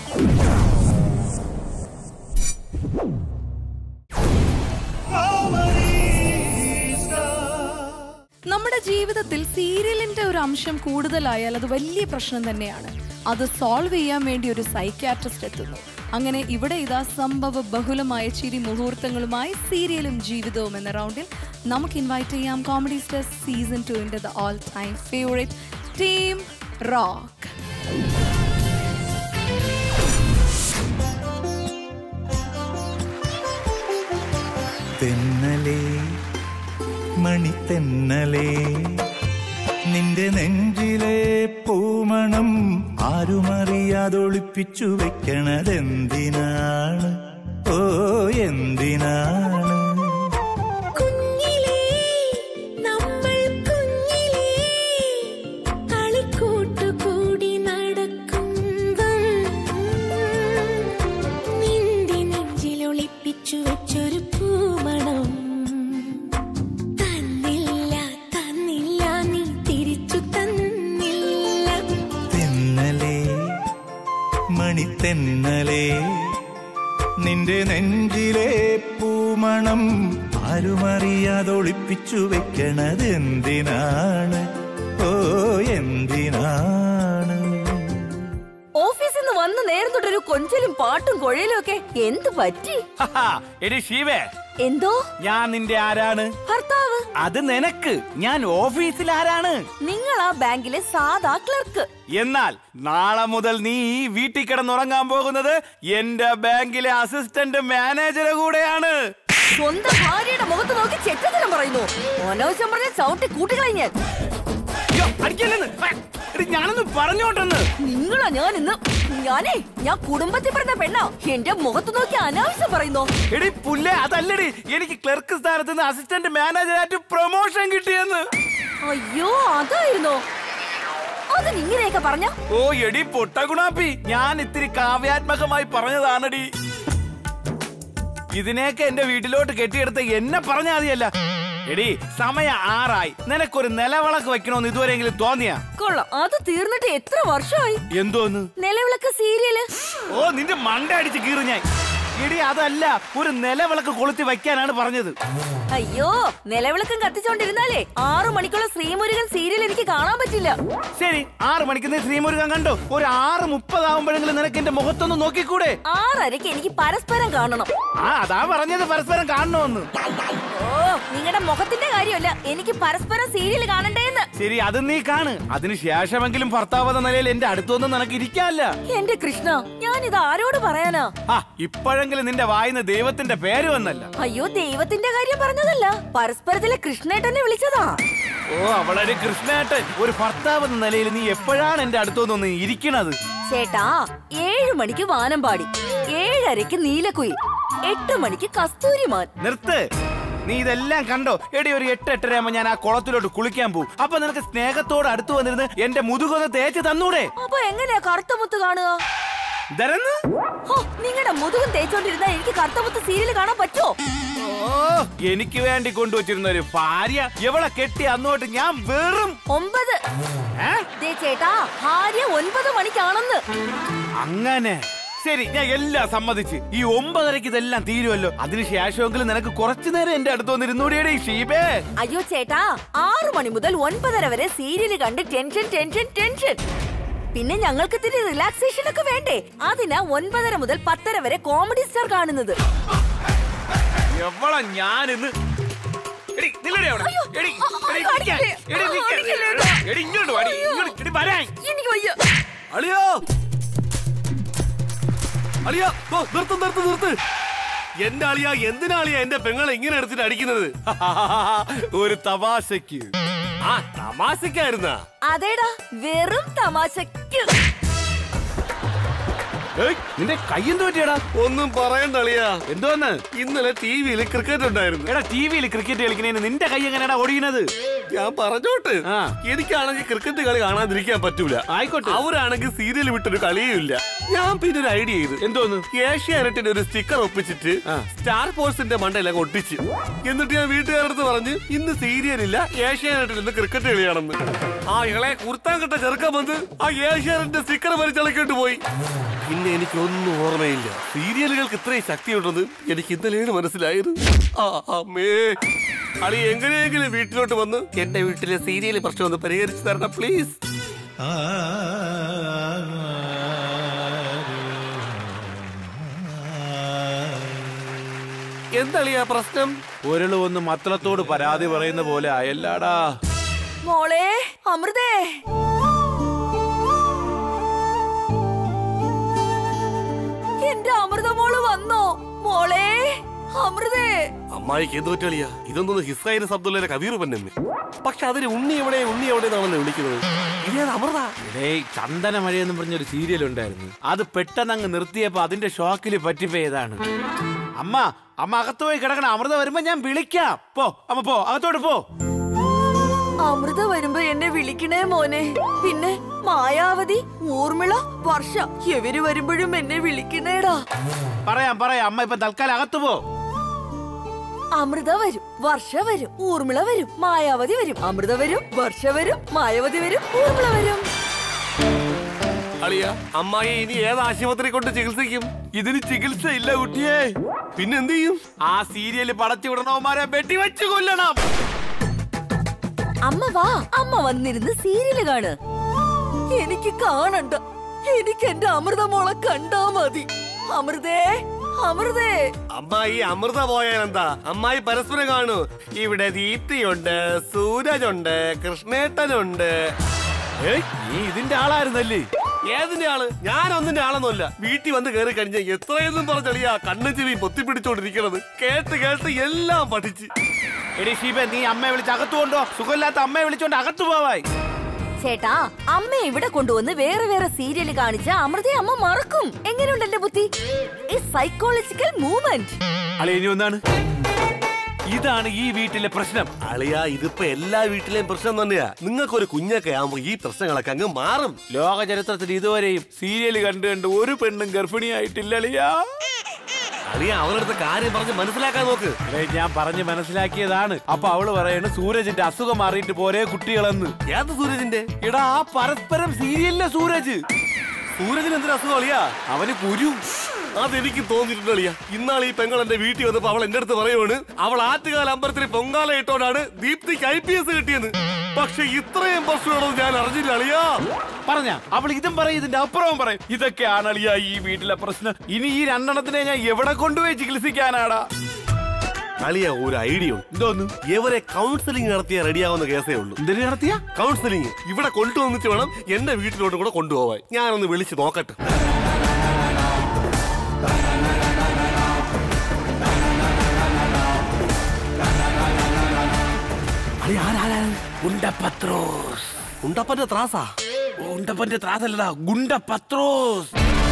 [SPEAKER 2] നമ്മുടെ ജീവിതത്തിൽ സീരിയലിന്റെ ഒരു അംശം കൂടുതലായാൽ അത് വലിയ പ്രശ്നം തന്നെയാണ് അത് സോൾവ് ചെയ്യാൻ വേണ്ടി ഒരു സൈക്യാട്രിസ്റ്റ് എത്തുന്നു അങ്ങനെ ഇവിടെ ഇതാ സംഭവ ബഹുലമായ ചിരി മുഹൂർത്തങ്ങളുമായി സീരിയലും ജീവിതവും എന്ന റൗണ്ടിൽ നമുക്ക് ഇൻവൈറ്റ് ചെയ്യാം കോമഡി സ്റ്റാർ സീസൺ ടുവിന്റെ the all time favourite team Rock
[SPEAKER 15] തെന്നലേ മണിത്തെന്നലേ നിന്റെ നെഞ്ചിലെ പൂമണം ആരുമറിയാതൊളിപ്പിച്ചു വെക്കണതെന്തിനാണ് ഓ എന്തിനാണ്
[SPEAKER 16] കുഞ്ഞിലേ നമ്മൾ കുഞ്ഞിലേ കളിക്കൂട്ടുകൂടി നടക്കുമ്പം നിന്റെ നെഞ്ചിലൊളിപ്പിച്ചു വെച്ചൊരു പൂമണം തന്നില്ല തന്നില്ല നീ തിരിച്ചു തന്നില്ല
[SPEAKER 15] തെന്നലേ മണിത്തെന്നലേ നിന്റെ നെഞ്ചിലെ പൂമണം ആരുമറിയാതൊളിപ്പിച്ചു വെക്കണതെന്തിനാണ് ഓ എന്തിനാണ്
[SPEAKER 8] ഓഫീസിൽ നിന്ന് വന്ന് നേരം തൊട്ടൊരു കൊഞ്ചലും പാട്ടും കുഴയിലും ഒക്കെ എന്ത് പറ്റി
[SPEAKER 10] ഹഹാ, എടി ഷീവേ
[SPEAKER 8] എന്തോ
[SPEAKER 10] ഞാൻ നിന്റെ ആരാണ്
[SPEAKER 8] ഭർത്താവ്
[SPEAKER 10] അത് നിനക്ക് ഞാൻ ഓഫീസിൽ ആരാണ്
[SPEAKER 8] നിങ്ങൾ ആ ബാങ്കിലെ സാധാ ക്ലർക്ക്
[SPEAKER 10] എന്നാൽ നാളെ മുതൽ നീ ഈ വീട്ടിൽ കിടന്നുറങ്ങാൻ പോകുന്നത് എന്റെ ബാങ്കിലെ അസിസ്റ്റന്റ് മാനേജർ കൂടെയാണ്
[SPEAKER 8] സ്വന്തം ഭാര്യയുടെ മുഖത്ത് നോക്കി ചെറ്റത്തരം പറയുന്നു അനാവശ്യം പറഞ്ഞ ചവിട്ടി കൂട്ടുകളഞ്ഞ
[SPEAKER 10] അയ്യോ, അടിക്കല്ലെന്ന്. ഏ, എടി, ഞാനൊന്ന് പറഞ്ഞോട്ടെന്ന്
[SPEAKER 8] നിങ്ങളാ ഞാൻ ഇന്ന് ഞാനേ ഞാൻ കുടുംബത്തിൽ പറഞ്ഞ പെണ്ണാ എന്റെ മുഖത്ത് നോക്കി അനാവശ്യം പറയുന്നു
[SPEAKER 10] എടി പുല്ലേ അതല്ലടി എനിക്ക് ക്ലർക്ക് സ്ഥാനത്ത് നിന്ന് അസിസ്റ്റന്റ് മാനേജറായിട്ട് പ്രൊമോഷൻ കിട്ടിയെന്ന്
[SPEAKER 8] അയ്യോ അതായിരുന്നോ അതിന് ഇങ്ങനെയൊക്കെ പറഞ്ഞ
[SPEAKER 10] ഓ എടി പൊട്ടഗുണാപ്പി ഞാൻ ഇത്തിരി കാവ്യാത്മകമായി പറഞ്ഞതാണടി ഇതിനെയൊക്കെ എന്റെ വീട്ടിലോട്ട് കെട്ടിയെടുത്ത് എന്നെ പറഞ്ഞാൽ മതിയല്ല എടി സമയം ആറായി നിനക്കൊരു നിലവിളക്ക് വെക്കണമെന്ന് ഇതുവരെയെങ്കിലും തോന്നിയാ
[SPEAKER 8] കൊള്ളാം അത് തീർന്നിട്ട് എത്ര വർഷമായി
[SPEAKER 10] എന്തോന്ന്
[SPEAKER 8] നിലവിളക്ക് സീരിയല്
[SPEAKER 10] ഓ നിന്റെ മണ്ട അടിച്ച് കീറി ഞാൻ എടി അതല്ല ഒരു നിലവിളക്ക് കൊളുത്തി വെക്കാനാണ് പറഞ്ഞത്
[SPEAKER 8] അയ്യോ നിലവിളക്കം കത്തിച്ചോണ്ടിരുന്നാലേ ആറു മണിക്കുള്ള ശ്രീമുരുകൻ സീരിയൽ എനിക്ക് കാണാൻ പറ്റില്ല
[SPEAKER 10] ശരി ആറ് മണിക്ക് നീ ശ്രീമുരുകൻ കണ്ടോ ഒരു ആറ് മുപ്പതാവുമ്പോഴെങ്കിലും നിനക്ക് എന്റെ മുഖത്തൊന്ന് നോക്കിക്കൂടെ
[SPEAKER 8] ആറരയ്ക്ക് എനിക്ക് പരസ്പരം കാണണം
[SPEAKER 10] ആ അതാ പറഞ്ഞത് പരസ്പരം കാണണമെന്ന്
[SPEAKER 8] ഓ നിങ്ങളുടെ മുഖത്തിന്റെ കാര്യമല്ല എനിക്ക് പരസ്പരം സീരിയൽ കാണണ്ടേന്ന്
[SPEAKER 10] ശരി അത് നീ കാണ് അതിന് ശേഷമെങ്കിലും ഭർത്താവ് എന്ന നിലയിൽ എന്റെ അടുത്തൊന്നും നിനക്ക് ഇരിക്കാല്ല
[SPEAKER 8] എന്റെ കൃഷ്ണ ഞാൻ ഇത് ആരോട് പറയാനാ
[SPEAKER 10] ആ ഇപ്പോഴെങ്കിലും നിന്റെ വായിന്ന് ദൈവത്തിന്റെ പേര് വന്നല്ല
[SPEAKER 8] അയ്യോ ദൈവത്തിന്റെ കാര്യം പറഞ്ഞതല്ല പരസ്പരത്തിലെ കൃഷ്ണേട്ടനെ വിളിച്ചതാ
[SPEAKER 10] ഓ അവളൊരു കൃഷ്ണേട്ടൻ ഒരു ഭർത്താവ് എന്ന നിലയിൽ നീ എപ്പോഴാണ് എന്റെ അടുത്തൊന്നൊന്ന് ഇരിക്കണത്
[SPEAKER 8] ചേട്ടാ ഏഴു മണിക്ക് വാനമ്പാടി ഏഴരയ്ക്ക് നീലക്കുയിൽ എട്ട് മണിക്ക് കസ്തൂരിമാൻ
[SPEAKER 10] നിർത്ത് നീ ഇതെല്ലാം കണ്ടോ എടി ഒരു എട്ട് എട്ടരയാകുമ്പോ ഞാൻ ആ കുളത്തിലോട്ട് കുളിക്കാൻ പോകും അപ്പൊ നിനക്ക് സ്നേഹത്തോട് അടുത്ത് വന്നിരുന്ന് എന്റെ മുതുകൊന്ന് തേച്ച് തന്നൂടെ
[SPEAKER 8] അപ്പൊ എങ്ങനെയാ കറുത്തമുത്ത് കാണുക
[SPEAKER 10] ദരന്ന്
[SPEAKER 8] നിങ്ങളുടെ മുതുകും തേച്ചോണ്ടിരുന്നാ എനിക്ക് കറുത്തമുത്ത് സീരിയൽ കാണാൻ പറ്റുമോ
[SPEAKER 10] ഓ എനിക്ക് വേണ്ടി കൊണ്ടുവച്ചിരുന്ന ഒരു ഭാര്യ എവളെ കെട്ടി അന്നോട്ട് ഞാൻ വെറും
[SPEAKER 8] ഒമ്പത് ദേ ചേട്ടാ ഭാര്യ ഒൻപത് മണിക്കാണെന്ന്
[SPEAKER 10] അങ്ങനെ ശരി ഞാൻ എല്ലാം സമ്മതിച്ച് ഈ ഒമ്പതരക്ക് ഇതെല്ലാം തീരുമല്ലോ അതിനുശേഷമെങ്കിലും നിനക്ക് കുറച്ചു നേരം എന്റെ അടുത്ത് വന്നിരുന്നൂടിയടേ ഷീബേ
[SPEAKER 8] അയ്യോ ചേട്ടാ ആറു മണി മുതൽ ഒൻപതര വരെ സീരിയൽ കണ്ട് ടെൻഷൻ ടെൻഷൻ ടെൻഷൻ പിന്നെ ഞങ്ങൾക്ക് ഇത്തിരി റിലാക്സേഷൻ ഒക്കെ വേണ്ടേ അതിനാ ഒൻപതര മുതൽ പത്തര വരെ കോമഡി സ്റ്റാർ കാണുന്നത്
[SPEAKER 10] എവളെ ഞാനിന്ന് എടി, നില്ലെടി അവിടെ. എടി, എടി, നിൽക്കാൻ. എടി, നിൽക്കാൻ. എടി, ഇങ്ങോട്ട് വാടി. ഇങ്ങോട്ട് എടി, വരാൻ.
[SPEAKER 8] എനിക്ക് വയ്യ
[SPEAKER 11] അളിയോ അളിയ നിർത്ത് നിർത്ത് നിർത്ത് എന്റെ അളിയ എന്തിനാ അളിയ എന്റെ പെങ്ങളെ ഇങ്ങനെ എടുത്തിട്ട് അടിക്കുന്നത്
[SPEAKER 10] ഒരു തമാശക്ക്
[SPEAKER 11] ആ തമാശക്കായിരുന്നാ
[SPEAKER 8] അതേടാ വെറും തമാശക്ക്
[SPEAKER 10] ഏയ്, നിന്റെ കയ്യെന്ത് പറ്റിയടാ
[SPEAKER 11] ഒന്നും പറയണ്ട അളിയാ
[SPEAKER 10] എന്തോന്ന്
[SPEAKER 11] ഇന്നലെ ടി വിയിൽ ക്രിക്കറ്റ് ഉണ്ടായിരുന്നു
[SPEAKER 10] എടാ ടി വിയിൽ ക്രിക്കറ്റ് കളിക്കുന്നതിന് നിന്റെ കൈ എങ്ങനെയാടാ ഓടിക്കുന്നത്
[SPEAKER 11] ഞാൻ പറഞ്ഞോട്ട് എനിക്കാണെങ്കിൽ ക്രിക്കറ്റ് കളി കാണാതിരിക്കാൻ പറ്റൂല
[SPEAKER 10] ആയിക്കോട്ടെ
[SPEAKER 11] അവരാണെങ്കിൽ സീരിയൽ വിട്ടൊരു കളിയും ഇല്ല ഞാൻ പിന്നെ ഒരു ഐഡിയ ചെയ്തു
[SPEAKER 10] എന്തോന്ന്
[SPEAKER 11] ഏഷ്യാനെറ്റിന്റെ ഒരു സ്റ്റിക്കർ ഒപ്പിച്ചിട്ട് സ്റ്റാർ ഫോഴ്സിന്റെ മണ്ടയിലൊക്കെ ഒട്ടിച്ച് എന്നിട്ട് ഞാൻ വീട്ടുകാരടുത്ത് പറഞ്ഞ് ഇന്ന് സീരിയൽ ഇല്ല ഏഷ്യാനെറ്റിൽ ഇന്ന് ക്രിക്കറ്റ് കളിയാണെന്ന് ആ ഇളെ കുർത്താൻ കിട്ട ചെറുക്കം വന്ന് ആ ഏഷ്യാനെറ്റിന്റെ സ്റ്റിക്കർ വലിച്ചിളക്കിട്ട് പോയി പിന്നെ എനിക്കൊന്നും ഓർമ്മയില്ല സീരിയലുകൾക്ക് ഇത്രയും ശക്തിയുണ്ടെന്ന് എനിക്ക് ഇന്നലെയാണ് മനസ്സിലായത് ആ അമ്മേ അളി എങ്ങനെയെങ്കിലും വീട്ടിലോട്ട് വന്ന് എന്റെ വീട്ടിലെ സീരിയൽ പ്രശ്നം ഒന്ന് പരിഹരിച്ചു തരണം പ്ലീസ് എന്തളിയാ പ്രശ്നം
[SPEAKER 10] ഒരള് ഒന്ന് മത്തളത്തോട് പരാതി പറയുന്ന പോലെ അയല്ലാടാ
[SPEAKER 8] മോളെ അമൃതേ എന്റെ അമൃത മോള് വന്നോ മോളെ അമൃതേ
[SPEAKER 11] അമ്മായിക്ക് എന്ത് പറ്റിയ ഇതൊന്നും ഹിസ്രൈന് അബ്ദുള്ളയുടെ കബീർ പന്നെന്ന് പക്ഷെ അതിന് ഉണ്ണി എവിടെ ഉണ്ണി എവിടെ എന്നാണല്ലോ വിളിക്കുന്നത് ഇതേത് അമൃത
[SPEAKER 10] ഡേയ് ചന്ദന മഴയെന്ന് പറഞ്ഞൊരു സീരിയൽ ഉണ്ടായിരുന്നു അത് പെട്ടെന്ന് അങ്ങ് നിർത്തിയപ്പോ അതിന്റെ ഷോക്കിൽ പറ്റിപ്പോയതാണ് അമ്മ അമ്മ അകത്ത് പോയി കിടക്കണം അമൃത വരുമ്പോ ഞാൻ വിളിക്കാം പോ അമ്മ പോ അകത്തോട്ട് പോ
[SPEAKER 8] അമൃത വരുമ്പോ എന്നെ വിളിക്കണേ മോനെ പിന്നെ മായാവതി ഊർമിള വർഷ എവര് വരുമ്പോഴും എന്നെ വിളിക്കണേടാ
[SPEAKER 10] പറയാം പറയാം അമ്മ ഇപ്പൊ തൽക്കാലം അകത്ത് പോ
[SPEAKER 8] അമൃത വരും വർഷ വരും ഊർമിള വരും മായാവതി വരും അമൃത വരും വർഷ വരും മായാവതി വരും ഊർമിള വരും
[SPEAKER 11] അളിയ അമ്മായി ഇനി ഏത് ആശുപത്രി കൊണ്ട് ചികിത്സിക്കും
[SPEAKER 10] ഇതിന് ചികിത്സ ഇല്ല കുട്ടിയെ
[SPEAKER 11] പിന്നെ എന്ത് ചെയ്യും
[SPEAKER 10] ആ സീരിയല് പടച്ചു വിടണവന്മാരെ വെട്ടിവെച്ച് കൊല്ലണം
[SPEAKER 8] അമ്മ വാ അമ്മ വന്നിരുന്ന് സീരിയല് കാണ് എനിക്ക് കാണണ്ട എനിക്ക് എന്റെ അമൃത മോളെ കണ്ടാ മതി അമൃതേ
[SPEAKER 17] അമൃതേ
[SPEAKER 11] അമ്മായി അമൃത പോയാലെന്താ അമ്മായി പരസ്പരം കാണൂ ഇവിടെ ദീപ്തിയുണ്ട് സൂരജുണ്ട് കൃഷ്ണേട്ടനുണ്ട്
[SPEAKER 10] ഏയ്, നീ ഇതിന്റെ ആളായിരുന്നല്ലേ
[SPEAKER 11] ഏതിന്റെ ആള് ഞാൻ ഒന്നിന്റെ ആളൊന്നുമല്ല വീട്ടിൽ വന്ന് കയറി കഴിഞ്ഞ എത്രയെന്നും പറഞ്ഞളിയാ കണ്ണും ചെവി പൊത്തിപ്പിടിച്ചോണ്ടിരിക്കണത് കേട്ട് കേട്ട് എല്ലാം പഠിച്ച്
[SPEAKER 10] എടി ഷീബ നീ അമ്മയെ വിളിച്ച് അകത്തു കൊണ്ടോ സുഖമില്ലാത്ത അമ്മയെ വിളിച്ചോണ്ട് അകത്തു പോവായി
[SPEAKER 17] ചേട്ടാ അമ്മ ഇവിടെ കൊണ്ടുവന്ന് വേറെ വേറെ സീരിയൽ കാണിച്ച അമൃതയെ അമ്മ മറക്കും എങ്ങനെയുണ്ട് എന്റെ ബുദ്ധി ഈ സൈക്കോളജിക്കൽ മൂവ്മെന്റ്
[SPEAKER 10] അളി ഇനി ഒന്നാണ് ഇതാണ് ഈ വീട്ടിലെ പ്രശ്നം
[SPEAKER 11] അളിയാ ഇതിപ്പോ എല്ലാ വീട്ടിലെയും പ്രശ്നം തന്നെയാ നിങ്ങൾക്കൊരു കുഞ്ഞൊക്കെ ആവുമ്പോ ഈ പ്രശ്നങ്ങളൊക്കെ അങ്ങ് മാറും
[SPEAKER 10] ലോക ചരിത്രത്തിൽ ഇതുവരെയും സീരിയൽ കണ്ടു കണ്ട് ഒരു പെണ്ണും ഗർഭിണിയായിട്ടില്ല അളിയാ
[SPEAKER 11] അളിയ അവളടുത്ത് കാര്യം പറഞ്ഞ് മനസ്സിലാക്കാൻ നോക്ക്
[SPEAKER 10] എടേ, ഞാൻ പറഞ്ഞ് മനസ്സിലാക്കിയതാണ് അപ്പൊ അവള് പറയണ് സൂരജിന്റെ അസുഖം മാറിയിട്ട് പോരെ കുട്ടികളെന്ന്
[SPEAKER 11] ഏത് സൂരജിന്റെ
[SPEAKER 10] എടാ ആ പരസ്പരം സീരിയലിലെ സൂരജ്
[SPEAKER 11] സൂരജിന് എന്തൊരു അസുഖം അളിയാ
[SPEAKER 10] അവന് കുരു
[SPEAKER 11] അതെനിക്ക് തോന്നിയിട്ടുണ്ട് അളിയ ഇന്നാൾ ഈ പെങ്ങൾ എന്റെ വീട്ടിൽ വന്നപ്പോ അവൾ എന്റെ അടുത്ത് പറയുവാണ് അവൾ ആറ്റുകാല അമ്പലത്തിൽ പൊങ്കാല ഇട്ടോണ്ടാണ് ദീപ്തിക്ക് ഐ പി എസ് കിട്ടിയത് പക്ഷെ ഇത്രയും പ്രശ്നമാണെന്ന് ഞാൻ അറിഞ്ഞില്ല അളിയാ
[SPEAKER 10] പറഞ്ഞ അവൾ ഇതും പറയും ഇതിന്റെ അപ്പുറവും പറയും ഇതൊക്കെയാണ് അളിയാ ഈ വീട്ടിലെ പ്രശ്നം ഇനി ഈ രണ്ടെണ്ണത്തിനെ ഞാൻ എവിടെ കൊണ്ടുപോയി ചികിത്സിക്കാനാടാ
[SPEAKER 11] അളിയ ഒരു ഐഡിയ ഉണ്ട്
[SPEAKER 10] എന്തോന്ന്
[SPEAKER 11] ഇവരെ കൗൺസിലിംഗ് നടത്തിയ റെഡിയാവുന്ന കേസേ ഉള്ളൂ
[SPEAKER 10] എന്തിനു നടത്തിയ
[SPEAKER 11] കൗൺസിലിംഗ് ഇവിടെ കൊണ്ടുവന്നിട്ട് വേണം എന്റെ വീട്ടിലോട്ട് കൂടെ കൊണ്ടുപോവാൻ ഞാനൊന്ന് വിളിച്ച് നോക്കട്ടെ
[SPEAKER 10] ഗുണ്ടപത്രോസ്
[SPEAKER 11] ഉണ്ടപ്പന്റെ ത്രാസാ
[SPEAKER 10] ഗുണ്ടപ്പന്റെ ത്രാസല്ലടാ ഗുണ്ടപത്രോസ്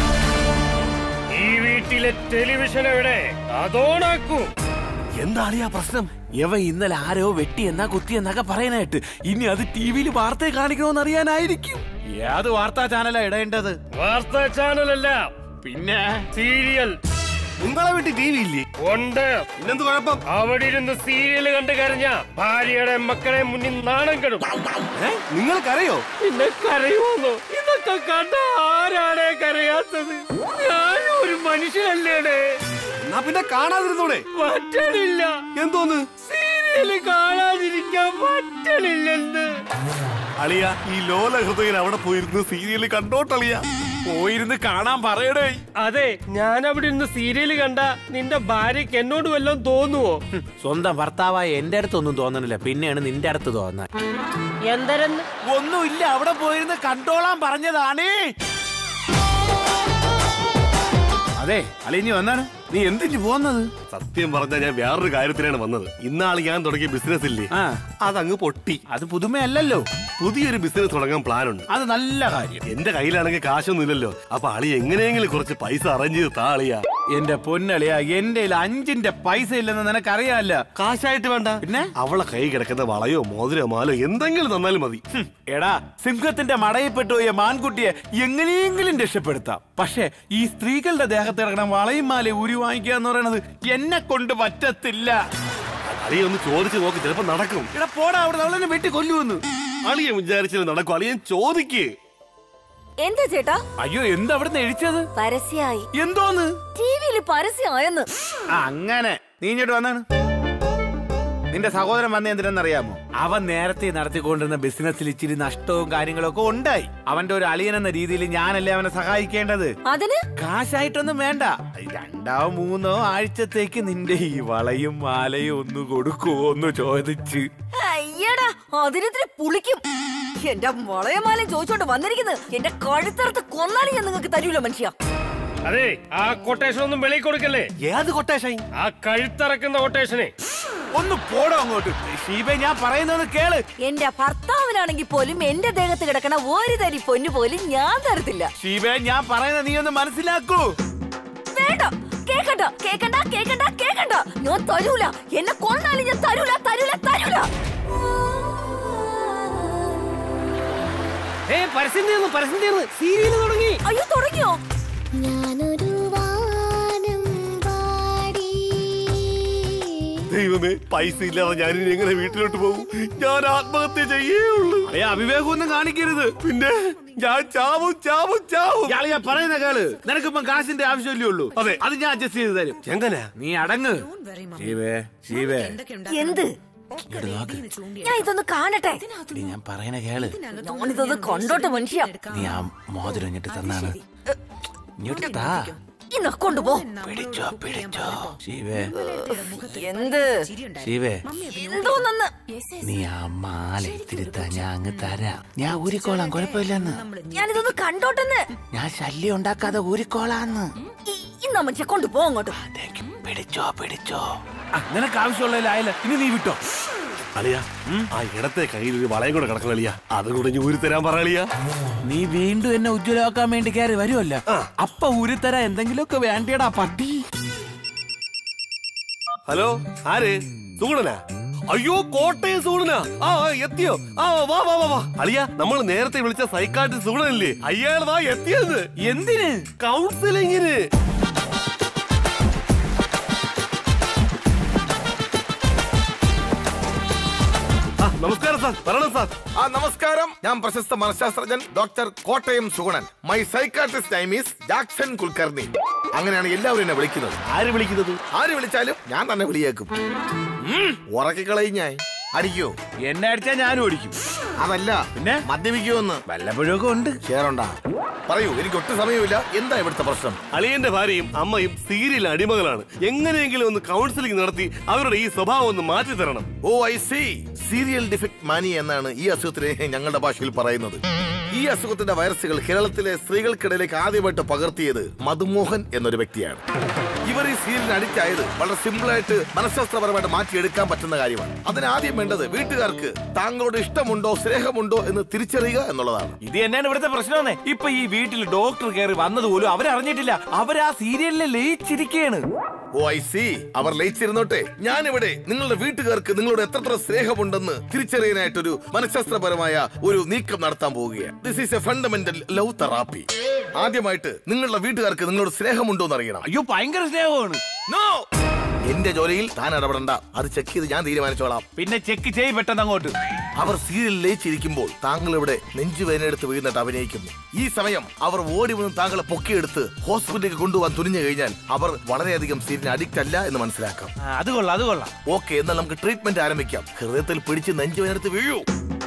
[SPEAKER 12] ഈ വീട്ടിലെ ടെലിവിഷൻ എവിടെ അതോണാക്കൂ
[SPEAKER 11] എന്താ അളിയാ പ്രശ്നം
[SPEAKER 10] ഇവ ഇന്നലെ ആരോ വെട്ടി എന്നാ കുത്തി എന്നൊക്കെ പറയാനായിട്ട് ഇനി അത് ടി വിയിൽ വാർത്ത കാണിക്കണമെന്ന് അറിയാനായിരിക്കും ഏത് വാർത്താ ചാനലാ ഇടേണ്ടത്
[SPEAKER 12] വാർത്താ ചാനലല്ല
[SPEAKER 10] പിന്നെ
[SPEAKER 12] സീരിയൽ
[SPEAKER 11] നിങ്ങളെ വീട്ടിൽ ടി വി ഇല്ലേ
[SPEAKER 12] ഉണ്ട്
[SPEAKER 11] പിന്നെന്ത് കുഴപ്പം
[SPEAKER 12] അവിടെ ഇരുന്ന് സീരിയൽ കണ്ട് കരഞ്ഞ ഭാര്യയുടെ മക്കളെ മുന്നിൽ നാണം കെടും
[SPEAKER 11] നിങ്ങൾ കരയോ
[SPEAKER 12] പിന്നെ കരയുമോ ഇതൊക്കെ കണ്ട ആരാണേ കരയാത്തത് ഞാൻ ഒരു മനുഷ്യനല്ലേടേ
[SPEAKER 11] എന്നാ പിന്നെ കാണാതിരുന്നൂടെ
[SPEAKER 12] പറ്റണില്ല
[SPEAKER 11] എന്തോന്ന്
[SPEAKER 12] സീരിയല് കാണാതിരിക്കാൻ പറ്റണില്ലെന്ന്
[SPEAKER 11] അളിയ ഈ ലോല ഹൃദയൻ അവിടെ പോയിരുന്ന് സീരിയൽ കണ്ടോട്ടളിയ
[SPEAKER 10] പോയിരുന്ന് കാണാൻ പറയടേ
[SPEAKER 12] അതെ ഞാൻ അവിടെ ഇരുന്ന് സീരിയല് കണ്ട നിന്റെ ഭാര്യക്ക് എന്നോട് വല്ലതും തോന്നുവോ
[SPEAKER 10] സ്വന്തം ഭർത്താവായ എന്റെ അടുത്തൊന്നും തോന്നണില്ല പിന്നെയാണ് നിന്റെ അടുത്ത് തോന്നാൻ
[SPEAKER 8] എന്തരെന്ന്
[SPEAKER 10] ഒന്നുമില്ല അവിടെ പോയിരുന്ന് കണ്ടോളാൻ പറഞ്ഞതാണേ അതെ അളിഞ്ഞു വന്നാണ് നീ എന്തിഞ്ഞു പോന്നത്
[SPEAKER 11] സത്യം പറഞ്ഞാൽ ഞാൻ വേറൊരു കാര്യത്തിനാണ് വന്നത് ഇന്നാള് ഞാൻ തുടങ്ങിയ ബിസിനസ് ഇല്ലേ
[SPEAKER 10] ആ
[SPEAKER 11] അതങ്ങ് പൊട്ടി
[SPEAKER 10] അത് പുതുമയല്ലല്ലോ
[SPEAKER 11] പുതിയൊരു ബിസിനസ് തുടങ്ങാൻ പ്ലാൻ ഉണ്ട്
[SPEAKER 10] അത് നല്ല കാര്യം
[SPEAKER 11] എന്റെ കയ്യിലാണെങ്കിൽ കാശൊന്നും ഇല്ലല്ലോ അപ്പൊ അളി എങ്ങനെയെങ്കിലും കുറച്ച് പൈസ അറേഞ്ച് ചെയ്ത് താ അളിയാ
[SPEAKER 10] എന്റെ പൊന്നളിയാ എന്റെ കയ്യിൽ അഞ്ചിന്റെ പൈസ ഇല്ലെന്ന് നിനക്കറിയാല്ല
[SPEAKER 11] കാശായിട്ട് വേണ്ട
[SPEAKER 10] പിന്നെ
[SPEAKER 11] അവളെ കൈ കിടക്കുന്ന വളയോ മോതിരോ മാലോ എന്തെങ്കിലും തന്നാലും മതി
[SPEAKER 10] ഹും, എടാ സിംഹത്തിന്റെ മടയിൽപ്പെട്ടു പോയ മാൻകുട്ടിയെ എങ്ങനെയെങ്കിലും രക്ഷപ്പെടുത്താം പക്ഷെ ഈ സ്ത്രീകളുടെ ദേഹത്ത് കിടക്കണം വളയും മാലയും ഉരി വാങ്ങിക്കുക എന്ന് പറയുന്നത് എന്നെ കൊണ്ട് പറ്റത്തില്ല
[SPEAKER 11] അളിയെ ഒന്ന് ചോദിച്ചു നോക്ക് ചിലപ്പോ നടക്കും
[SPEAKER 10] എടാ പോടാ അവിടെ അവളെന്നെ വെട്ടി കൊല്ലുവെന്ന്
[SPEAKER 11] അളിയെ വിചാരിച്ചാലും നടക്കും അളിയൻ ചോദിക്ക്
[SPEAKER 17] എന്താ ചേട്ടാ
[SPEAKER 10] അയ്യോ എന്താ അവിടുന്ന് എഴിച്ചത്
[SPEAKER 17] പരസ്യായി
[SPEAKER 10] എന്തോന്ന്
[SPEAKER 17] ടിവിയിൽ പരസ്യമായെന്ന്
[SPEAKER 10] ആ, അങ്ങനെ നീ ഇങ്ങോട്ട് വന്നാണ് നിന്റെ സഹോദരൻ വന്ന എന്തിനെന്നറിയാമോ അവൻ നേരത്തെ നടത്തിക്കൊണ്ടിരുന്ന ബിസിനസ്സിൽ ഇച്ചിരി നഷ്ടവും കാര്യങ്ങളും ഒക്കെ ഉണ്ടായി അവന്റെ ഒരു അളിയൻ എന്ന രീതിയിൽ ഞാനല്ലേ അവനെ സഹായിക്കേണ്ടത്
[SPEAKER 17] അതിന്
[SPEAKER 10] കാശായിട്ടൊന്നും വേണ്ട രണ്ടോ മൂന്നോ ആഴ്ചത്തേക്ക് നിന്റെ ഈ വളയും മാലയും ഒന്ന് കൊടുക്കുവോ ഒന്ന് ചോദിച്ച്
[SPEAKER 17] അയ്യടാ അതിനെതിരെ പുളിക്കും എന്റെ മുളയമാലയും ചോദിച്ചോണ്ട് വന്നിരിക്കുന്നത് എന്റെ കഴുത്തറുത്ത് കൊന്നാലും ഞാൻ നിങ്ങൾക്ക് തരൂല മനുഷ്യ
[SPEAKER 12] അതെ ആ കൊട്ടേഷൻ ഒന്നും വെളിയിൽ കൊടുക്കല്ലേ
[SPEAKER 11] ഏത് കൊട്ടേഷൻ
[SPEAKER 12] ആ കഴുത്തിറക്കുന്ന കൊട്ടേഷനെ
[SPEAKER 10] ഒന്ന് പോടോ അങ്ങോട്ട് ഷീബെ ഞാൻ പറയുന്നത് കേള്
[SPEAKER 17] എന്റെ ഭർത്താവിനാണെങ്കിൽ പോലും എന്റെ ദേഹത്ത് കിടക്കണ ഒരു തരി പൊന്നു പോലും ഞാൻ തരത്തില്ല
[SPEAKER 10] ഷീബെ ഞാൻ പറയുന്നത് നീ ഒന്ന് മനസ്സിലാക്കൂ
[SPEAKER 17] വേണ്ട കേക്കണ്ട കേക്കണ്ട കേക്കണ്ട കേക്കണ്ട ഞാൻ തരൂല എന്നെ കൊന്നാലും ഞാൻ തരൂല തരൂല തരൂല
[SPEAKER 12] ഏ പരസ്യം തീർന്നു പരസ്യം തീർന്നു സീരിയൽ തുടങ്ങി
[SPEAKER 17] അയ്യോ തുടങ്ങിയോ
[SPEAKER 16] ഞാനൊരു വാനം പാടി
[SPEAKER 11] ദൈവമേ പൈസ ഇല്ലാതെ ഞാൻ ഇനി എങ്ങനെ വീട്ടിലോട്ട് പോകും ഞാൻ ആത്മഹത്യ ചെയ്യേ ഉള്ളൂ
[SPEAKER 10] അയ്യ അവിവേകമൊന്നും കാണിക്കരുത്
[SPEAKER 11] പിന്നെ ഞാൻ ചാവും ചാവും ചാവും
[SPEAKER 10] ഇയാള് ഞാൻ പറയുന്ന കേള് നിനക്കിപ്പം കാശിന്റെ ആവശ്യമല്ലേ ഉള്ളൂ
[SPEAKER 11] അതെ.
[SPEAKER 10] അത് ഞാൻ അഡ്ജസ്റ്റ് ചെയ്ത് തരും
[SPEAKER 11] എങ്ങനെ
[SPEAKER 10] നീ അടങ്ങ് ശിവേ ശിവേ
[SPEAKER 17] എന്ത് ഞാൻ ഇതൊന്ന് കാണട്ടെ
[SPEAKER 10] നീ ഞാൻ പറയണ കേള്
[SPEAKER 17] ഞാനിതൊന്ന് കണ്ടോട്ടെ മനുഷ്യ
[SPEAKER 10] നീ ആ മോതിരം ഇങ്ങോട്ട് തന്നാണ് ഇങ്ങോട്ട് താ
[SPEAKER 17] ഈ അവനെ കൊണ്ടുപോ
[SPEAKER 10] പിടിച്ചോ പിടിച്ചോ ശിവേ
[SPEAKER 17] എന്ത്
[SPEAKER 10] ശിവേ
[SPEAKER 17] എന്തോന്നെന്ന്
[SPEAKER 10] നീ ആ മാല തിരുത്താ ഞാൻ അങ്ങ് തരാം ഞാൻ ഊരിക്കോളാം കുഴപ്പമില്ലെന്ന്
[SPEAKER 17] ഞാനിതൊന്ന് കണ്ടോട്ടെന്ന്
[SPEAKER 10] ഞാൻ ശല്യം ഉണ്ടാക്കാതെ ഊരിക്കോളാന്ന്
[SPEAKER 17] ഇന്ന മനുഷ്യ കൊണ്ടുപോ അങ്ങോട്ട്
[SPEAKER 10] പിടിച്ചോ പിടിച്ചോ ആ, നിനക്ക് ആവശ്യമുള്ളതിലായില്ല ഇനി നീ വിട്ടോ
[SPEAKER 11] അളിയ ആ ഇടത്തെ കയ്യിൽ ഒരു വളയം കൂടെ കിടക്കണം അളിയ അത് കൂടെ ഇനി ഊരി തരാൻ പറ അളിയ
[SPEAKER 10] നീ വീണ്ടും എന്നെ ഉജ്ജ്വലമാക്കാൻ വേണ്ടി കയറി വരുമല്ല അപ്പൊ ഊരിത്തരാ എന്തെങ്കിലുമൊക്കെ വേണ്ടിയടാ പട്ടി
[SPEAKER 11] ഹലോ ആര് സൂണനാ അയ്യോ കോട്ടയം സൂണനാ ആ ആ, എത്തിയോ ആ വാ വാ വാ വാ അളിയ നമ്മൾ നേരത്തെ വിളിച്ച സൈക്കാട്രി സൂണനല്ലേ അയാൾ വാ എത്തിയത്
[SPEAKER 10] എന്തിന്
[SPEAKER 11] കൗൺസിലിങ്ങിന് ആ, നമസ്കാരം സാർ പറയണം സാർ
[SPEAKER 13] ആ നമസ്കാരം ഞാൻ പ്രശസ്ത മനഃശാസ്ത്രജ്ഞൻ doctor Kottayam Sugunan my psychiatrist time is Jackson Kulkarni അങ്ങനെയാണ് എല്ലാവരും എന്നെ വിളിക്കുന്നത്
[SPEAKER 11] ആര് വിളിക്കുന്നത്
[SPEAKER 13] ആര് വിളിച്ചാലും ഞാൻ തന്നെ വിളിയേക്കും ഉം, ഉറക്കിക്കളയും ഞാൻ അടിക്കോ
[SPEAKER 10] എന്നെ അടിച്ചാ ഞാനും ഓടിക്കും
[SPEAKER 13] അതല്ല പിന്നെ മദ്യപിക്കുമെന്ന്
[SPEAKER 10] വല്ലപ്പോഴൊക്കെ ഉണ്ട്
[SPEAKER 13] ഷെയറുണ്ടാ പറയൂ എനിക്ക് ഒട്ടും സമയമില്ല എന്താ ഇവിടുത്തെ പ്രശ്നം
[SPEAKER 11] അളിയന്റെ ഭാര്യയും അമ്മയും സീരിയൽ അടിമകളാണ് എങ്ങനെയെങ്കിലും ഒന്ന് കൗൺസിലിംഗ് നടത്തി അവരുടെ ഈ സ്വഭാവം ഒന്ന് മാറ്റി തരണം
[SPEAKER 13] O I C serial defect മാനി എന്നാണ് ഈ അസുഖത്തിനെ ഞങ്ങളുടെ ഭാഷയിൽ പറയുന്നത് ഈ അസുഖത്തിന്റെ വൈറസുകൾ കേരളത്തിലെ സ്ത്രീകൾക്കിടയിലേക്ക് ആദ്യമായിട്ട് പകർത്തിയത് മധുമോഹൻ എന്നൊരു വ്യക്തിയാണ് ഇവർ ഈ സീരിയലിന് അഡിക്റ്റ് ആയത് വളരെ സിമ്പിൾ ആയിട്ട് മനഃശാസ്ത്രപരമായിട്ട് മാറ്റിയെടുക്കാൻ പറ്റുന്ന കാര്യമാണ് അതിന് ആദ്യം വേണ്ടത് വീട്ടുകാർക്ക് താങ്കളോട് ഇഷ്ടമുണ്ടോ സ്നേഹമുണ്ടോ എന്ന് തിരിച്ചറിയുക എന്നുള്ളതാണ്
[SPEAKER 10] ഇത് തന്നെയാണ് ഇവിടുത്തെ പ്രശ്നമെന്നേ ഇപ്പൊ ഈ വീട്ടിൽ ഡോക്ടർ കയറി വന്നത് പോലും അവരറിഞ്ഞിട്ടില്ല അവർ ആ സീരിയലിൽ ലയിച്ചിരിക്കുകയാണ്
[SPEAKER 13] ഓ ഐ സി അവർ ലയിച്ചിരുന്നോട്ടെ ഞാനിവിടെ നിങ്ങളുടെ വീട്ടുകാർക്ക് നിങ്ങളോട് എത്രത്ര സ്നേഹമുണ്ടെന്ന് തിരിച്ചറിയാനായിട്ടൊരു മനഃശാസ്ത്രപരമായ ഒരു നീക്കം നടത്താൻ പോവുകയാണ് this is a fundamental love therapy ആദ്യമായിട്ട് നിങ്ങളുടെ വീട്ടുകാർക്ക് നിങ്ങളോട് സ്നേഹമുണ്ടോ എന്ന് അറിയണം
[SPEAKER 10] അയ്യോ ഭയങ്കര സ്നേഹമാണ്
[SPEAKER 13] നോ എന്റെ ജോലിയിൽ താൻ ഇടപെടണ്ട അത് ചെക്ക് ചെയ്ത് ഞാൻ തീരുമാനിച്ചോളാം
[SPEAKER 10] പിന്നെ ചെക്ക് ചെയ്യ് പെട്ടെന്ന് അങ്ങോട്ട്
[SPEAKER 13] അവർ സീരിയൽ ലയിച്ചിരിക്കുമ്പോൾ താങ്കൾ ഇവിടെ നെഞ്ചുവേദനയെടുത്ത് വീഴുന്നിട്ട് അഭിനയിക്കുന്നു ഈ സമയം അവർ ഓടി വന്ന് താങ്കളെ പൊക്കിയെടുത്ത് ഹോസ്പിറ്റലിലേക്ക് കൊണ്ടുപോകാൻ തുനിഞ്ഞു കഴിഞ്ഞാൽ അവർ വളരെയധികം സീരിയൽ അഡിക്റ്റ് അല്ല എന്ന് മനസ്സിലാക്കാം
[SPEAKER 10] അത് കൊള്ളാം അത് കൊള്ളാം
[SPEAKER 13] ഓക്കെ എന്നാൽ നമുക്ക് ട്രീറ്റ്മെന്റ് ആരംഭിക്കാം ഹൃദയത്തിൽ പിടിച്ച് നെഞ്ചുവേദനത്ത് വീഴൂ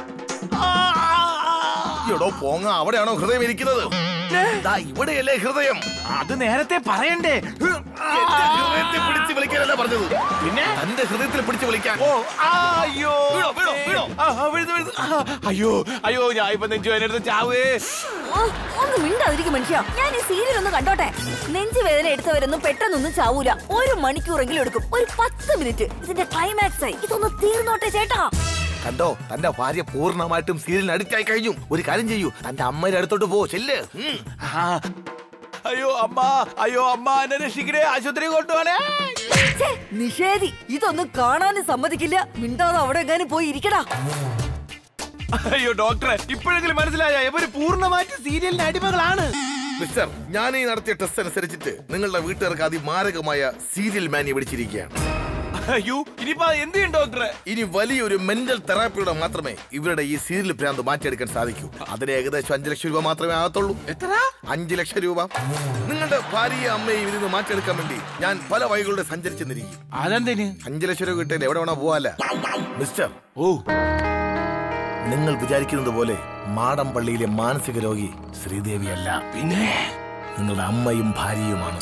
[SPEAKER 13] എടോ പോങ്ങ അവിടെയാണോ ഹൃദയം ഇരിക്കുന്നത് ദാ ഇവിടെയല്ലേ ഹൃദയം
[SPEAKER 10] അത് നേരത്തെ പറയണ്ടേ
[SPEAKER 13] എന്റെ ഹൃദയത്തെ പിടിച്ച് വിളിക്കാനല്ല പറഞ്ഞത്
[SPEAKER 10] പിന്നെ
[SPEAKER 13] തന്റെ ഹൃദയത്തിൽ പിടിച്ച് വിളിക്കാൻ
[SPEAKER 10] ഓ ആ, അയ്യോ
[SPEAKER 13] വീണോ, വീണോ, വീണോ.
[SPEAKER 10] ആ, ആ, വീഴുന്നു, വീഴുന്നു. ആ, അയ്യോ അയ്യോ ഞാൻ ഇപ്പൊ നെഞ്ചു അതിനടുത്ത് ചാവേ
[SPEAKER 17] ഓ, ഒന്ന് മിണ്ടാതിരിക്കും മനുഷ്യ ഞാൻ ഈ സീരിയൽ ഒന്ന് കണ്ടോട്ടെ നെഞ്ചുവേദന എടുത്തവരൊന്നും പെട്ടെന്നൊന്നും ചാവൂല ഒരു മണിക്കൂറെങ്കിലും എടുക്കും ഒരു പത്ത് മിനിറ്റ് ഇതിന്റെ ക്ലൈമാക്സ് ആയി ഇതൊന്ന് തീർന്നോട്ടെ ചേട്ടാ
[SPEAKER 13] കണ്ടോ തന്റെ ഭാര്യ പൂർണ്ണമായിട്ടും സീരിയലിന് അഡിക്റ്റ് ആയി കഴിഞ്ഞു ഒരു കാര്യം ചെയ്യൂ തന്റെ അമ്മയുടെ അടുത്തോട്ട് പോ ചെല്ല് ഉം.
[SPEAKER 10] ആ. അയ്യോ അമ്മ അയ്യോ അമ്മ എന്നെ രക്ഷിക്കണേ ആശുപത്രി കൊണ്ടുപോണേ
[SPEAKER 17] ഛേ, നിഷേധി ഇതൊന്നും കാണാനും സമ്മതിക്കില്ല മിണ്ടാതെ അവിടെ എങ്ങാനും പോയി ഇരിക്കടാ
[SPEAKER 10] അയ്യോ ഡോക്ടറെ ഇപ്പോഴെങ്കിലും മനസ്സിലായ ഇവര് പൂർണ്ണമായിട്ട് സീരിയലിന് അടിമകളാണ്
[SPEAKER 13] മിസ്റ്റർ ഞാൻ ഈ നടത്തിയ ടെസ്റ്റ് അനുസരിച്ചിട്ട് നിങ്ങളുടെ വീട്ടുകാർക്ക് അതിമാരകമായ സീരിയൽ മാനി പിടിച്ചിരിക്കുകയാണ്
[SPEAKER 10] അയ്യോ ഇനിയിപ്പോ എന്ത് ചെയ്യും ഡോക്ടറെ
[SPEAKER 13] ഇനി വലിയൊരു മെന്റൽ തെറാപ്പിയുടെ മാത്രമേ ഇവരുടെ ഈ സീരിയൽ ഭ്രാന്ത് മാറ്റിയെടുക്കാൻ സാധിക്കൂ അതിന് ഏകദേശം അഞ്ചു ലക്ഷം രൂപ മാത്രമേ ആകത്തുള്ളൂ
[SPEAKER 10] എത്ര
[SPEAKER 13] അഞ്ചു ലക്ഷം രൂപ നിങ്ങളുടെ ഭാര്യയും അമ്മയും ഇതിൽ നിന്ന് മാറ്റിയെടുക്കാൻ വേണ്ടി ഞാൻ പല വഴികളുടെ സഞ്ചരിച്ചെന്നിരിക്കും
[SPEAKER 10] അതെന്തിന്
[SPEAKER 13] അഞ്ചു ലക്ഷം രൂപ കിട്ടിയാൽ എവിടെ വേണോ പോവാല മിസ്റ്റർ
[SPEAKER 10] ഓ
[SPEAKER 13] നിങ്ങൾ വിചാരിക്കുന്നത് പോലെ മാടമ്പള്ളിയിലെ മാനസിക രോഗി ശ്രീദേവിയല്ല
[SPEAKER 10] പിന്നെ
[SPEAKER 13] നിങ്ങളുടെ അമ്മയും ഭാര്യയുമാണ്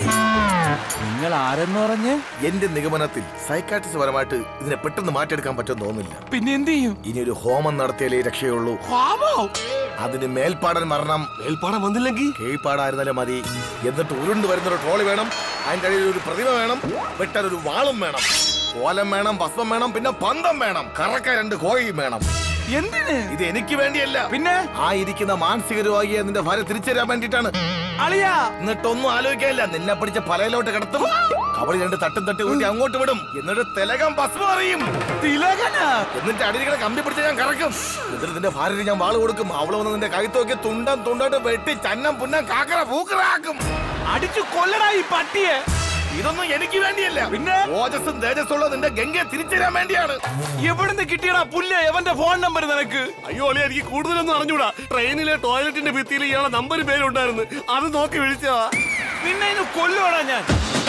[SPEAKER 10] നിങ്ങൾ ആരെന്ന് പറഞ്ഞ്
[SPEAKER 13] എന്റെ നിഗമനത്തിൽ സൈക്കാട്രിസ്റ്റ് പരമായിട്ട് ഇതിനെ പെട്ടെന്ന് മാറ്റിയെടുക്കാൻ പറ്റുമെന്ന് തോന്നുന്നില്ല
[SPEAKER 10] പിന്നെ എന്ത് ചെയ്യും
[SPEAKER 13] ഇനി ഒരു ഹോമം നടത്തിയാലേ രക്ഷയുള്ളൂ അതിന് മേൽപ്പാടൻ മരണം
[SPEAKER 11] മേൽപ്പാടം വന്നില്ലെങ്കിൽ
[SPEAKER 13] കീഴ്പ്പാടായിരുന്നാലും മതി എന്നിട്ട് ഉരുണ്ട് വരുന്നൊരു ട്രോളി വേണം അതിന്റെ അടിയിൽ ഒരു പ്രതിമ വേണം വെട്ടാൻ ഒരു വാളും വേണം കോലം വേണം ഭസ്മം വേണം പിന്നെ പന്തം വേണം കറക്ക രണ്ട് കോഴിയും വേണം
[SPEAKER 10] എന്തിന്
[SPEAKER 13] ഇത് എനിക്ക് വേണ്ടിയല്ല
[SPEAKER 10] പിന്നെ
[SPEAKER 13] ആ ഇരിക്കുന്ന മാനസിക രോഗിയെ നിന്റെ ഭാര്യ തിരിച്ചറിയാൻ വേണ്ടിയിട്ടാണ്
[SPEAKER 10] അളിയാ
[SPEAKER 13] എന്നിട്ടൊന്നും ആലോചിക്കാനില്ല നിന്നെ പിടിച്ച പലയിലോട്ട് കിടത്തും കബളി രണ്ട് തട്ടും തട്ടി കൂട്ടി അങ്ങോട്ട് വിടും എന്നിട്ട് തിലകം ഭസ്മം അറിയും
[SPEAKER 10] തിലകനാ
[SPEAKER 13] എന്നിട്ട് അടിയിലെ കമ്പി പിടിച്ച് ഞാൻ കറക്കും എന്നിട്ട് നിന്റെ ഭാര്യയ്ക്ക് ഞാൻ വാള് കൊടുക്കും അവള് വന്ന് നിന്റെ കൈത്തോക്കി തുണ്ടം തുണ്ടായിട്ട് വെട്ടി ചന്നം പുന്നം കാക്കറ പൂക്കറാക്കും
[SPEAKER 10] അടിച്ചു കൊല്ലടാ ഈ പട്ടിയെ
[SPEAKER 13] ഇതൊന്നും എനിക്ക് വേണ്ടിയല്ല
[SPEAKER 10] പിന്നെ?
[SPEAKER 13] ഓജസ്സും തേജസ്സുള്ള നിന്റെ ഗംഗയെ തിരിച്ചറിയാൻ വേണ്ടിയാണ്
[SPEAKER 10] എവിടുന്ന് കിട്ടിയടാ പുല്ല് എവന്റെ ഫോൺ നമ്പർ നിനക്ക്
[SPEAKER 11] അയ്യോ അളിയ എനിക്ക് കൂടുതലൊന്നും അറിഞ്ഞൂടാ ട്രെയിനിലെ ടോയ്ലറ്റിന്റെ ഭിത്തിയിൽ ഇയാളെ നമ്പർ പേരുണ്ടായിരുന്നു അത് നോക്കി വിളിച്ചതാ
[SPEAKER 10] നിന്നെ ഇന്ന് കൊല്ലുവാടാ ഞാൻ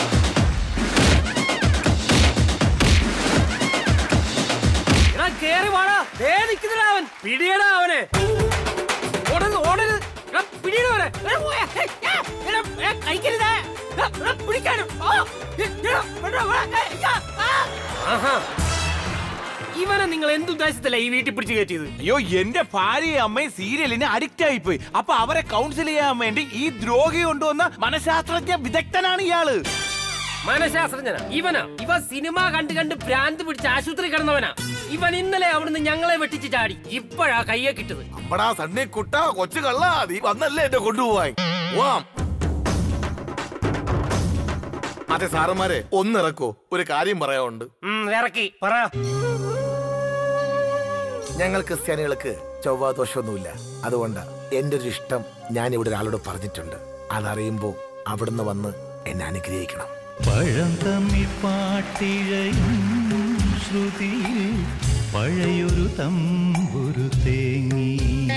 [SPEAKER 12] എടാ കേറി വാടാ ദേ നിക്കുന്നില്ല അവൻ പിടിയടാ അവനെ ഓടരുത് ഓടരുത് എടാ പിടിയിടവനെ കഴിക്കരുതേ പിടിക്കാനും ആ, എടാ, എടാ, എടാ, ആ. ആഹാ. ഇവനെ നിങ്ങൾ എന്തുദ്ദേശത്തില്ല ഈ വീട്ടിൽ പിടിച്ചു കയറ്റിയത്
[SPEAKER 10] അയ്യോ എന്റെ ഭാര്യയും അമ്മയും സീരിയലിന് അഡിക്റ്റ് ആയിപ്പോയി അപ്പൊ അവരെ കൗൺസിൽ ചെയ്യാൻ വേണ്ടി ഈ ദ്രോഹി കൊണ്ടുവന്ന മനഃശാസ്ത്രജ്ഞ വിദഗ്ധനാണ് ഇയാള്
[SPEAKER 12] മനഃശാസ്ത്രജ്ഞനാ ഇവനാ ഇവ സിനിമ കണ്ട് കണ്ട് ഭ്രാന്ത് പിടിച്ച് ആശുപത്രി കിടന്നവനാ ഇവൻ ഇന്നലെ അവിടുന്ന് ഞങ്ങളെ വെട്ടിച്ച് ചാടി ഇപ്പോഴാ കയ്യെ കിട്ടത്
[SPEAKER 13] അമ്പടാ സണ്ണി കുട്ട കൊച്ചു കള്ള നീ വന്നല്ലേ എന്നെ കൊണ്ടുപോവാൻ വാം അതെ സാറന്മാരെ ഒന്നിറക്കോ ഒരു കാര്യം പറയാനുണ്ട്
[SPEAKER 12] ഇറക്കി പറ
[SPEAKER 13] ഞങ്ങൾ ക്രിസ്ത്യാനികൾക്ക് ചൊവ്വാദോഷമൊന്നുമില്ല അതുകൊണ്ട് എന്റെ ഒരു ഇഷ്ടം ഞാൻ ഇവിടെ ഒരാളോട് പറഞ്ഞിട്ടുണ്ട് അതറിയുമ്പോ അവിടുന്ന് വന്ന് എന്നെ അനുഗ്രഹിക്കണം
[SPEAKER 15] പഴം തമ്മിൽ പാട്ടിഴയും ശ്രുതിയിൽ പഴയൊരു തമ്പുരു തേങ്ങി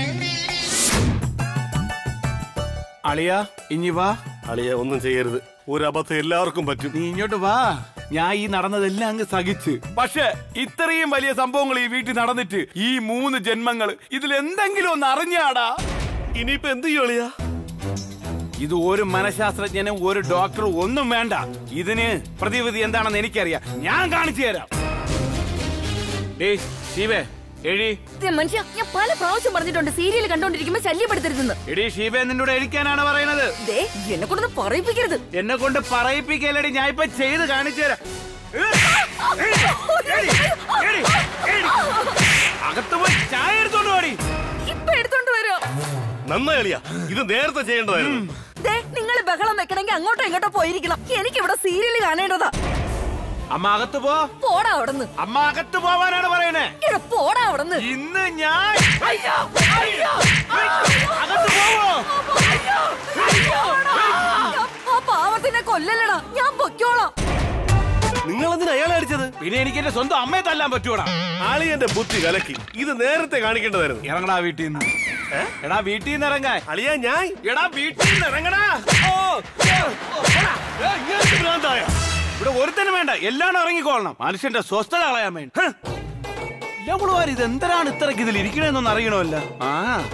[SPEAKER 10] അളിയ ഇനി വാ
[SPEAKER 11] അളിയ ഒന്നും ചെയ്യരുത് ഒരു അബദ്ധം എല്ലാവർക്കും പറ്റും
[SPEAKER 10] നീ ഇങ്ങോട്ട് വാ ഞാൻ ഈ നടന്നതെല്ലാം അങ്ങ് സഹിച്ച് പക്ഷെ ഇത്രയും വലിയ സംഭവങ്ങൾ ഈ വീട്ടിൽ നടന്നിട്ട് ഈ മൂന്ന് ജന്മങ്ങൾ ഇതിൽ എന്തെങ്കിലും ഒന്ന് അറിഞ്ഞാടാ
[SPEAKER 11] ഇനിയിപ്പോ എന്ത് ചെയ്യും അളിയ
[SPEAKER 10] ഇത് ഒരു മനഃശാസ്ത്രജ്ഞനും ഒരു ഡോക്ടറും ഒന്നും വേണ്ട ഇതിന് പ്രതിവിധി എന്താണെന്ന് എനിക്കറിയാം ഞാൻ കാണിച്ചു തരാം ഡേയ് ശിവേ എഴി
[SPEAKER 17] ദേ മനുഷ്യ ഞാൻ പല പ്രാവശ്യം പറഞ്ഞിട്ടുണ്ട് സീരിയൽ കണ്ടോണ്ടിരിക്കുമ്പോ ശല്യപ്പെടുത്തരുതെന്ന്
[SPEAKER 10] എടി ഷീബെ നിന്നോട് എഴിക്കാനാണ് പറയുന്നത്
[SPEAKER 17] ദേ എന്നെ കൊണ്ടൊന്ന് പറയിപ്പിക്കരുത്
[SPEAKER 10] എന്നെ കൊണ്ട് പറയിപ്പിക്കലടി ഞാൻ ഇപ്പൊ ചെയ്ത് കാണിച്ചു തരാം അകത്ത് പോയി ചായ എടുത്തോണ്ട് പോടി
[SPEAKER 17] ഇപ്പൊ എടുത്തോണ്ട് വരോ
[SPEAKER 11] നന്നായി അളിയ ഇത് നേരത്തെ ചെയ്യേണ്ടതായിരുന്നു
[SPEAKER 17] ദേ നിങ്ങൾ ബഹളം വെക്കണമെങ്കിൽ അങ്ങോട്ടോ ഇങ്ങോട്ടോ പോയിരിക്കണം എനിക്ക് ഇവിടെ സീരിയൽ കാണേണ്ടതാ
[SPEAKER 10] അമ്മ അകത്ത് പോ
[SPEAKER 17] പോടാ അവിടുന്ന്
[SPEAKER 10] അമ്മ അകത്ത് പോവാനാണ് പറയണേ
[SPEAKER 17] എടാ പോടാ അവിടുന്ന്
[SPEAKER 10] ഇന്ന് ഞാൻ അകത്ത് പോവോ
[SPEAKER 17] ആ പാവത്തിനെ കൊല്ലല്ലടാ ഞാൻ പൊക്കോളാം
[SPEAKER 11] നിങ്ങൾ എന്തിനാ അയാളെ അടിച്ചത്
[SPEAKER 10] പിന്നെ എനിക്ക് എന്റെ സ്വന്തം അമ്മയെ തല്ലാൻ പറ്റൂടാ
[SPEAKER 11] അളിയന്റെ ബുദ്ധി കലക്കി ഇത് നേരത്തെ കാണിക്കേണ്ടതായിരുന്നു
[SPEAKER 10] ഇറങ്ങടാ വീട്ടിൽ നിന്ന് എടാ വീട്ടിൽ നിന്ന് ഇറങ്ങാൻ
[SPEAKER 11] അളിയ ഞാൻ
[SPEAKER 10] എടാ വീട്ടിൽ നിന്ന് ഇറങ്ങടാ ഓ, ഓ, ഓടാ. ഏ, ഇങ്ങനത്തെ ഭ്രാന്തായ? ഇവിടെ ഒരുത്തനും വേണ്ട എല്ലാം ഇറങ്ങിക്കോളണം മനുഷ്യന്റെ സ്വസ്ഥത കളയാൻ വേണ്ടി ഹ്. ഇല്ലവളുമാർ ഇത് എന്തിനാണ് ഇത്രക്ക് ഇതിൽ ഇരിക്കണെന്നൊന്നും അറിയണമല്ല ആ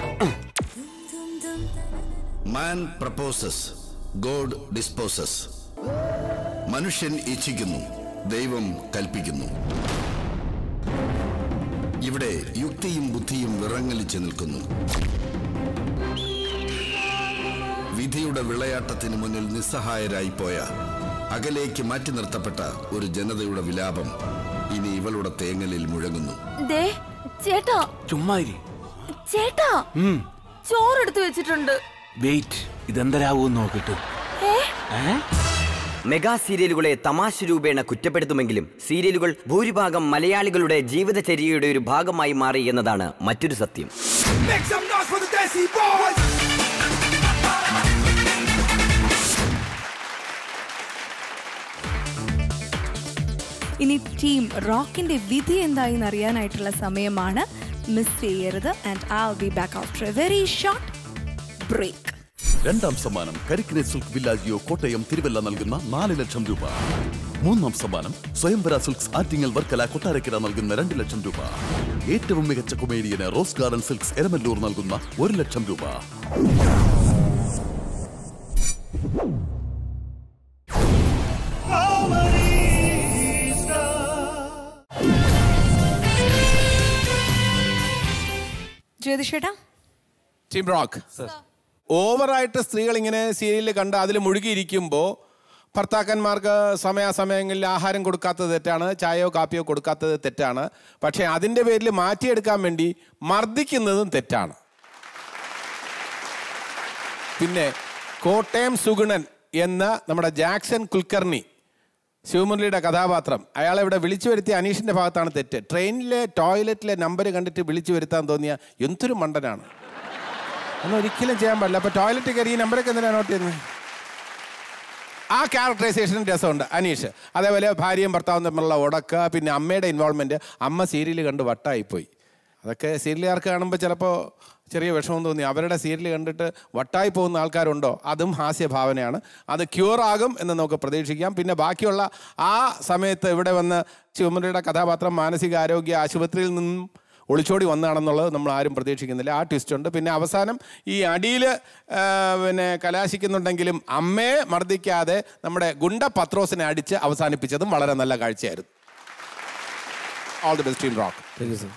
[SPEAKER 18] മാൻ പ്രപ്പോസസ് ഗോഡ് ഡിസ്പോസസ് മനുഷ്യൻ ഇച്ഛിക്കുന്നു ദൈവം കൽപ്പിക്കുന്നു ഇവിടെ യുക്തിയും ബുദ്ധിയും വിറങ്ങലിച്ച് നിൽക്കുന്നു വിധിയുടെ വിളയാട്ടത്തിന് മുന്നിൽ നിസ്സഹായരായി പോയ അകലേക്ക് മാറ്റി നിർത്തപ്പെട്ട ഒരു ജനതയുടെ വിലാപം ഇനി ഇവളുടെ തേങ്ങലിൽ മുഴങ്ങുന്നു
[SPEAKER 17] ദേ ചേട്ടാ
[SPEAKER 10] ചുമ്മാരി
[SPEAKER 17] ചേട്ടാ ചോറെടുത്ത് വെച്ചിട്ടുണ്ട്
[SPEAKER 10] വെയിറ്റ് ഇതെന്തരാവൂന്ന് നോക്കിട്ട്
[SPEAKER 17] ഏ
[SPEAKER 19] മെഗാ സീരിയലുകളെ തമാശ രൂപേണ കുറ്റപ്പെടുത്തുമെങ്കിലും സീരിയലുകൾ ഭൂരിഭാഗം മലയാളികളുടെ ജീവിതചര്യയുടെ ഒരു ഭാഗമായി മാറി എന്നതാണ് മറ്റൊരു സത്യം
[SPEAKER 1] Make some noise for the Desi Boys!
[SPEAKER 2] ഇനി ടീം റോക്കിന്റെ വിധി എന്തായി അറിയാനായിട്ടുള്ള സമയമാണ് മിസ് ചെയ്യരുത് and I be back after a very short break
[SPEAKER 14] രണ്ടാം സമ്മാനം കരിക്കിനെ സിൽക്ക് വില്ലാജിയോ കോട്ടയം തിരുവല്ല നൽകുന്ന നാല് ലക്ഷം രൂപ മൂന്നാം സമ്മാനം സ്വയംവര സിൽക്സ് ആറ്റിങ്ങൽ വർക്കല കൊട്ടാരക്കര നൽകുന്ന രണ്ട് ലക്ഷം രൂപ ഏറ്റവും മികച്ച കൊമേഡിയന് റോസ് ഗാർഡൻ സിൽക്സ് എരമല്ലൂർ നൽകുന്ന ഒരു ലക്ഷം രൂപ
[SPEAKER 2] ജ്യോതിഷേട്ടാ
[SPEAKER 3] ടീം റോക്ക് ഓവറായിട്ട് സ്ത്രീകൾ ഇങ്ങനെ സീരിയലിൽ കണ്ട് അതിൽ മുഴുകിയിരിക്കുമ്പോൾ ഭർത്താക്കന്മാർക്ക് സമയാസമയങ്ങളിൽ ആഹാരം കൊടുക്കാത്തത് തെറ്റാണ് ചായയോ കാപ്പിയോ കൊടുക്കാത്തത് തെറ്റാണ് പക്ഷേ അതിൻ്റെ പേരിൽ മാറ്റിയെടുക്കാൻ വേണ്ടി മർദ്ദിക്കുന്നതും തെറ്റാണ് പിന്നെ കോട്ടയം സുഗുണൻ എന്ന നമ്മുടെ ജാക്സൺ കുൽക്കർണി ശിവമുരളിയുടെ കഥാപാത്രം അയാളെ ഇവിടെ വിളിച്ചു വരുത്തിയ അനീഷിൻ്റെ ഭാഗത്താണ് തെറ്റ് ട്രെയിനിലെ ടോയ്ലറ്റിലെ നമ്പർ കണ്ടിട്ട് വിളിച്ചു വരുത്താൻ തോന്നിയ എന്തൊരു മണ്ടനാണ് ഒന്നും ഒരിക്കലും ചെയ്യാൻ പാടില്ല അപ്പോൾ ടോയ്ലറ്റ് കയറി ഈ നമ്പറൊക്കെ എന്തിനാണ് നോട്ട് ചെയ്യുന്നത് ആ ക്യാരക്ടറൈസേഷൻ രസമുണ്ട് അനീഷ് അതേപോലെ ഭാര്യയും ഭർത്താവും തമ്മിലുള്ള ഉടക്ക പിന്നെ അമ്മയുടെ ഇൻവോൾവ്മെൻറ്റ് അമ്മ സീരിയൽ കണ്ട് വട്ടായിപ്പോയി അതൊക്കെ സീരിയലുകാർക്ക് കാണുമ്പോൾ ചിലപ്പോൾ ചെറിയ വിഷമം തോന്നി അവരുടെ സീരിയൽ കണ്ടിട്ട് വട്ടായി പോകുന്ന ആൾക്കാരുണ്ടോ അതും ഹാസ്യഭാവനയാണ് അത് ക്യൂർ ആകും എന്ന് നമുക്ക് പ്രതീക്ഷിക്കാം പിന്നെ ബാക്കിയുള്ള ആ സമയത്ത് ഇവിടെ വന്ന് ശിവമുരളിയുടെ കഥാപാത്രം മാനസികാരോഗ്യ ആശുപത്രിയിൽ നിന്നും ഒളിച്ചോടി വന്നതാണെന്നുള്ളത് നമ്മൾ ആരും പ്രതീക്ഷിക്കുന്നില്ല ആ ട്വിസ്റ്റ് ഉണ്ട് പിന്നെ അവസാനം ഈ അടിയിൽ പിന്നെ കലാശിക്കുന്നുണ്ടെങ്കിലും അമ്മയെ മർദ്ദിക്കാതെ നമ്മുടെ ഗുണ്ട പത്രോസിനെ അടിച്ച് അവസാനിപ്പിച്ചതും വളരെ നല്ല കാഴ്ചയായിരുന്നു all the best team Rock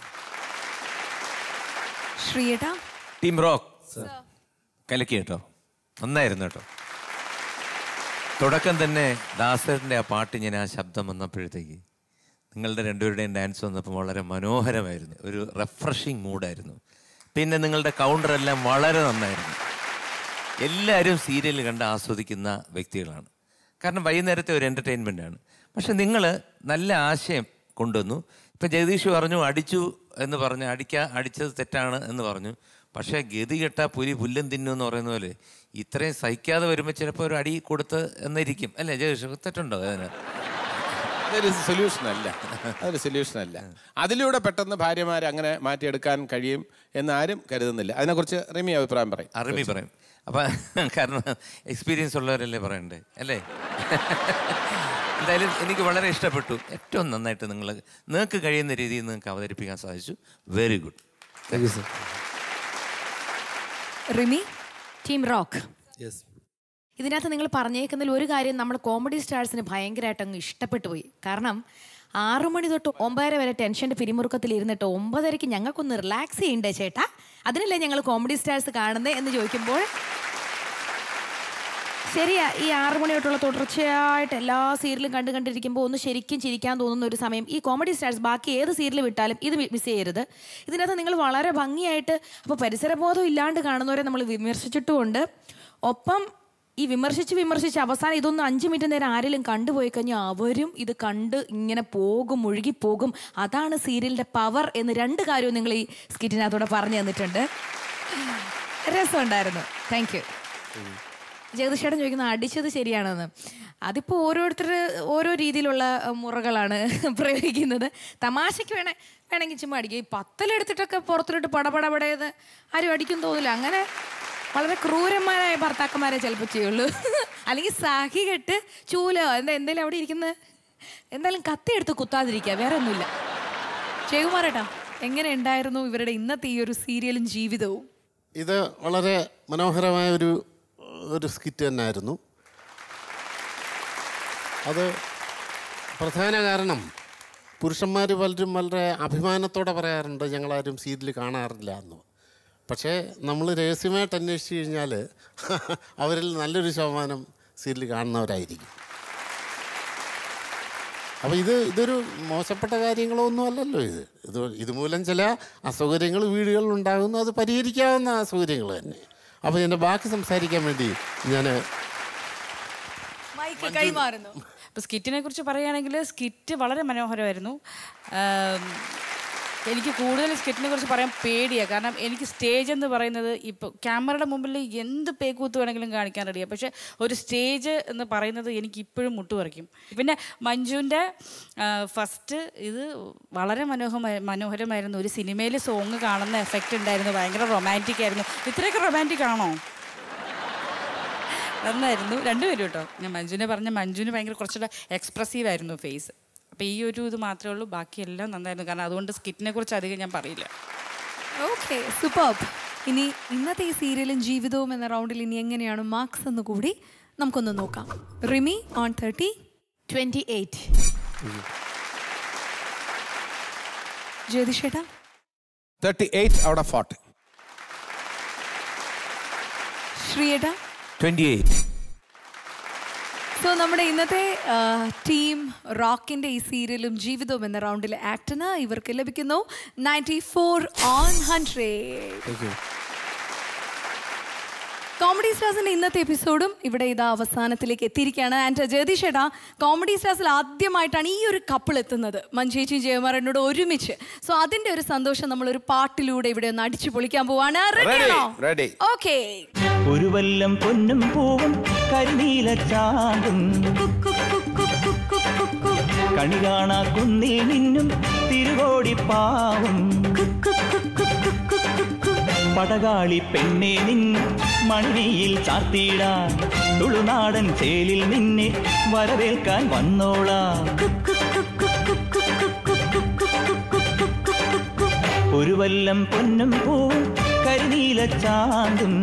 [SPEAKER 2] ശ്രീയേട്ടാ
[SPEAKER 7] ടീം റോക്ക് കലക്കി കേട്ടോ നന്നായിരുന്നു കേട്ടോ തുടക്കം തന്നെ ദാസറിൻ്റെ ആ പാട്ട് ഞാൻ ആ ശബ്ദം വന്നപ്പോഴത്തേക്ക് നിങ്ങളുടെ രണ്ടുപേരുടെയും ഡാൻസ് വന്നപ്പോൾ വളരെ മനോഹരമായിരുന്നു ഒരു റെഫ്രഷിങ് മൂഡായിരുന്നു പിന്നെ നിങ്ങളുടെ കൗണ്ടറെല്ലാം വളരെ നന്നായിരുന്നു എല്ലാവരും സീരിയൽ കണ്ട് ആസ്വദിക്കുന്ന വ്യക്തികളാണ് കാരണം വൈകുന്നേരത്തെ ഒരു എൻ്റർടൈൻമെൻ്റ് ആണ് പക്ഷെ നിങ്ങൾ നല്ല ആശയം കൊണ്ടുവന്നു ഇപ്പം ജഗദീഷ് പറഞ്ഞു അടിച്ചു എന്ന് പറഞ്ഞു അടിക്കാ അടിച്ചത് തെറ്റാണ് എന്ന് പറഞ്ഞു പക്ഷേ ഗതി കെട്ട പുലി പുല്ലും തിന്നു എന്ന് പറയുന്ന പോലെ ഇത്രയും സഹിക്കാതെ വരുമ്പോൾ ചിലപ്പോൾ ഒരു അടി കൊടുത്ത് എന്നിരിക്കും അല്ലേ ജഗദീഷ് തെറ്റുണ്ടോ അതിന്
[SPEAKER 3] അതൊരു സൊല്യൂഷൻ അല്ല അതൊരു സൊല്യൂഷൻ അല്ല അതിലൂടെ പെട്ടെന്ന് ഭാര്യമാരെ അങ്ങനെ മാറ്റിയെടുക്കാൻ കഴിയും എന്ന് ആരും കരുതുന്നില്ല അതിനെക്കുറിച്ച് റിമി അഭിപ്രായം പറയും
[SPEAKER 7] അറിമി പറയും അപ്പം കാരണം എക്സ്പീരിയൻസ് ഉള്ളവരല്ലേ പറയണ്ടേ അല്ലേ എന്തായാലും എനിക്ക് വളരെ ഇഷ്ടപ്പെട്ടു ഏറ്റവും നന്നായിട്ട് നിങ്ങൾ നിങ്ങൾക്ക് കഴിയുന്ന രീതിയിൽ നിങ്ങൾക്ക് അവതരിപ്പിക്കാൻ സാധിച്ചു very good
[SPEAKER 10] thank you sir
[SPEAKER 2] Rimi team Rock ഇതിനകത്ത് നിങ്ങൾ പറഞ്ഞേക്കുന്നതിൽ ഒരു കാര്യം നമ്മൾ കോമഡി സ്റ്റാർസിന് ഭയങ്കരമായിട്ട് അങ്ങ് ഇഷ്ടപ്പെട്ടു പോയി കാരണം ആറു മണി തൊട്ട് ഒമ്പതര വരെ ടെൻഷൻ്റെ പിരിമുറുക്കത്തിൽ ഇരുന്നിട്ട് ഒമ്പതരയ്ക്ക് ഞങ്ങൾക്കൊന്ന് റിലാക്സ് ചെയ്യണ്ടേ ചേട്ടാ അതിനല്ലേ ഞങ്ങൾ കോമഡി സ്റ്റാർസ് കാണുന്നത് എന്ന് ചോദിക്കുമ്പോൾ ശരിയാ ഈ ആറു മണി തൊട്ടുള്ള തുടർച്ചയായിട്ട് എല്ലാ സീരിയലും കണ്ടു കണ്ടിരിക്കുമ്പോൾ ഒന്ന് ശരിക്കും ചിരിക്കാൻ തോന്നുന്ന ഒരു സമയം ഈ കോമഡി സ്റ്റാർസ് ബാക്കി ഏത് സീരിയൽ വിട്ടാലും ഇത് മിസ് ചെയ്യരുത് ഇതിനകത്ത് നിങ്ങൾ വളരെ ഭംഗിയായിട്ട് അപ്പോൾ പരിസരബോധം ഇല്ലാണ്ട് കാണുന്നവരെ നമ്മൾ വിമർശിച്ചിട്ടുമുണ്ട് ഒപ്പം ഈ വിമർശിച്ച് വിമർശിച്ച് അവസാനം ഇതൊന്ന് അഞ്ച് മിനിറ്റ് നേരം ആരെങ്കിലും കണ്ടുപോയി കഴിഞ്ഞാൽ അവരും ഇത് കണ്ട് ഇങ്ങനെ പോകും മുഴുകിപ്പോകും അതാണ് സീരിയലിൻ്റെ പവർ എന്ന് രണ്ട് കാര്യവും നിങ്ങൾ ഈ സ്കിറ്റിനകത്തൂടെ പറഞ്ഞു തന്നിട്ടുണ്ട് രസമുണ്ടായിരുന്നു താങ്ക് യു ജഗദീഷേട്ടൻ ചോദിക്കുന്നത് അടിച്ചത് ശരിയാണെന്ന് അതിപ്പോൾ ഓരോരുത്തർ ഓരോ രീതിയിലുള്ള അഹ്, മുറകളാണ് പ്രയോഗിക്കുന്നത് തമാശയ്ക്ക് വേണേ വേണമെങ്കിൽ ചുമ്മാ അടിക്കുക ഈ പത്തലെടുത്തിട്ടൊക്കെ പുറത്തിലിട്ട് പടപടപടയത് ആരും അടിക്കും തോന്നില്ല അങ്ങനെ വളരെ ക്രൂരന്മാരായ ഭർത്താക്കന്മാരെ ചിലപ്പോൾ ചെയ്യുള്ളൂ അല്ലെങ്കിൽ സഹി കെട്ട് ചൂലോ എന്താ എന്തെങ്കിലും അവിടെ ഇരിക്കുന്നത് എന്തായാലും കത്തി എടുത്ത് കുത്താതിരിക്കുക വേറെ ഒന്നുമില്ല ജയകുമാരേട്ടാ എങ്ങനെ ഉണ്ടായിരുന്നു ഇവരുടെ ഇന്നത്തെ ഈ ഒരു സീരിയലും ജീവിതവും
[SPEAKER 6] ഇത് വളരെ മനോഹരമായ ഒരു ഒരു സ്കിറ്റ് തന്നെയായിരുന്നു അത് പ്രധാന കാരണം പുരുഷന്മാർ പലരും വളരെ അഭിമാനത്തോടെ പറയാറുണ്ട് ഞങ്ങളാരും സീരിയൽ കാണാറില്ല എന്ന് പക്ഷേ നമ്മൾ രഹസ്യമായിട്ട് അന്വേഷിച്ച് കഴിഞ്ഞാൽ അവരിൽ നല്ലൊരു ശതമാനം സീരിയൽ കാണുന്നവരായിരിക്കും അപ്പോൾ ഇത് ഇതൊരു മോശപ്പെട്ട കാര്യങ്ങളോ ഒന്നും അല്ലല്ലോ ഇത് ഇത് ഇതുമൂലം ചില അസൗകര്യങ്ങൾ വീടുകളിൽ ഉണ്ടാകുന്നു അത് പരിഹരിക്കാവുന്ന അസൗകര്യങ്ങൾ തന്നെ അപ്പോൾ എൻ്റെ ബാക്കി സംസാരിക്കാൻ വേണ്ടി ഞാൻ
[SPEAKER 5] മൈക്ക് കൈമാറുന്നു അപ്പോൾ സ്കിറ്റിനെ കുറിച്ച് പറയുകയാണെങ്കിൽ സ്കിറ്റ് വളരെ മനോഹരമായിരുന്നു ആം, എനിക്ക് കൂടുതൽ സ്കിറ്റിനെ കുറിച്ച് പറയാൻ പേടിയാണ് കാരണം എനിക്ക് സ്റ്റേജ് എന്ന് പറയുന്നത് ഇപ്പോൾ ക്യാമറയുടെ മുമ്പിൽ എന്ത് പേക്കൂത്ത് വേണമെങ്കിലും കാണിക്കാൻ റെഡിയാണ് പക്ഷേ ഒരു സ്റ്റേജ് എന്ന് പറയുന്നത് എനിക്ക് ഇപ്പോഴും മുട്ടുപറിക്കും പിന്നെ മഞ്ജുവിൻ്റെ ഫസ്റ്റ് ഇത് വളരെ മനോഹരമായ മനോഹരമായിരുന്നു ഒരു സിനിമയിൽ സോങ് കാണുന്ന എഫക്റ്റ് ഉണ്ടായിരുന്നു ഭയങ്കര റൊമാൻറ്റിക് ആയിരുന്നു ഇത്രയൊക്കെ റൊമാൻറ്റിക് ആണോ നന്നായിരുന്നു രണ്ടുപേരും കേട്ടോ ഞാൻ മഞ്ജുവിനെ പറഞ്ഞ മഞ്ജുവിന് ഭയങ്കര കുറച്ചുകൂടെ എക്സ്പ്രസീവ് ആയിരുന്നു ഫേസ് അപ്പോൾ ഈ ഒരു ഇത് മാത്രമേ ഉള്ളൂ ബാക്കിയെല്ലാം നന്നായിരുന്നു കാരണം അതുകൊണ്ട് സ്കിറ്റിനെ കുറിച്ച് അധികം ഞാൻ പറയില്ല
[SPEAKER 2] ഓക്കെ സൂപ്പർ ഇനി ഇന്നത്തെ ഈ സീരിയലും ജീവിതവും എന്ന റൗണ്ടിൽ ഇനി എങ്ങനെയാണ് മാർക്സ് എന്ന് കൂടി നമുക്കൊന്ന് നോക്കാം Rimi on thirty twenty eight ജ്യോതിഷേട്ടാ
[SPEAKER 3] thirty eight out of forty
[SPEAKER 2] ശ്രീയേട്ടാ
[SPEAKER 7] ട്വന്റി എയ്റ്റ്
[SPEAKER 2] സോ നമ്മുടെ ഇന്നത്തെ ടീം റോക്കിന്റെ ഈ സീരിയലും ജീവിതവും എന്ന റൗണ്ടിലെ ആക്ടിന് ഇവർക്ക് ലഭിക്കുന്നു ninety four on hundred comedy സ്റ്റാർസിന്റെ ഇന്നത്തെ എപ്പിസോഡും ഇവിടെ ഇതാ അവസാനത്തിലേക്ക് എത്തിയിരിക്കുകയാണ് ആൻഡ് ജഗദീഷ് ഏട്ടാ കോമഡി സ്റ്റാർസിൽ ആദ്യമായിട്ടാണ് ഈ ഒരു കപ്പിൾ എത്തുന്നത് മഞ്ചേച്ചി ജയമാരനോട് ഒരുമിച്ച് സോ അതിന്റെ ഒരു സന്തോഷം നമ്മൾ ഒരു പാട്ടിലൂടെ ഇവിടെ ഒന്ന് അടിച്ചു പൊളിക്കാൻ പോവാണ് റെഡിയാണോ
[SPEAKER 3] റെഡി
[SPEAKER 2] ഓക്കെ
[SPEAKER 15] ഒരു വല്ലം പൊന്നും പൂവും കരിനീല ചാണ്ടും കണി കാണാ കുന്നിൽ നിന്നും തിരുകോടിപ്പാവും പടകാളി പെണ്ണെ നിൻ മണിയിൽ ചാർത്തിയിടാൻ തുളുനാടൻ ചേലിൽ നിന്നെ വരവേൽക്കാൻ വന്നോളാം ഒരു വല്ലം പൊന്നും പൂവും കരിനീല ചാന്തും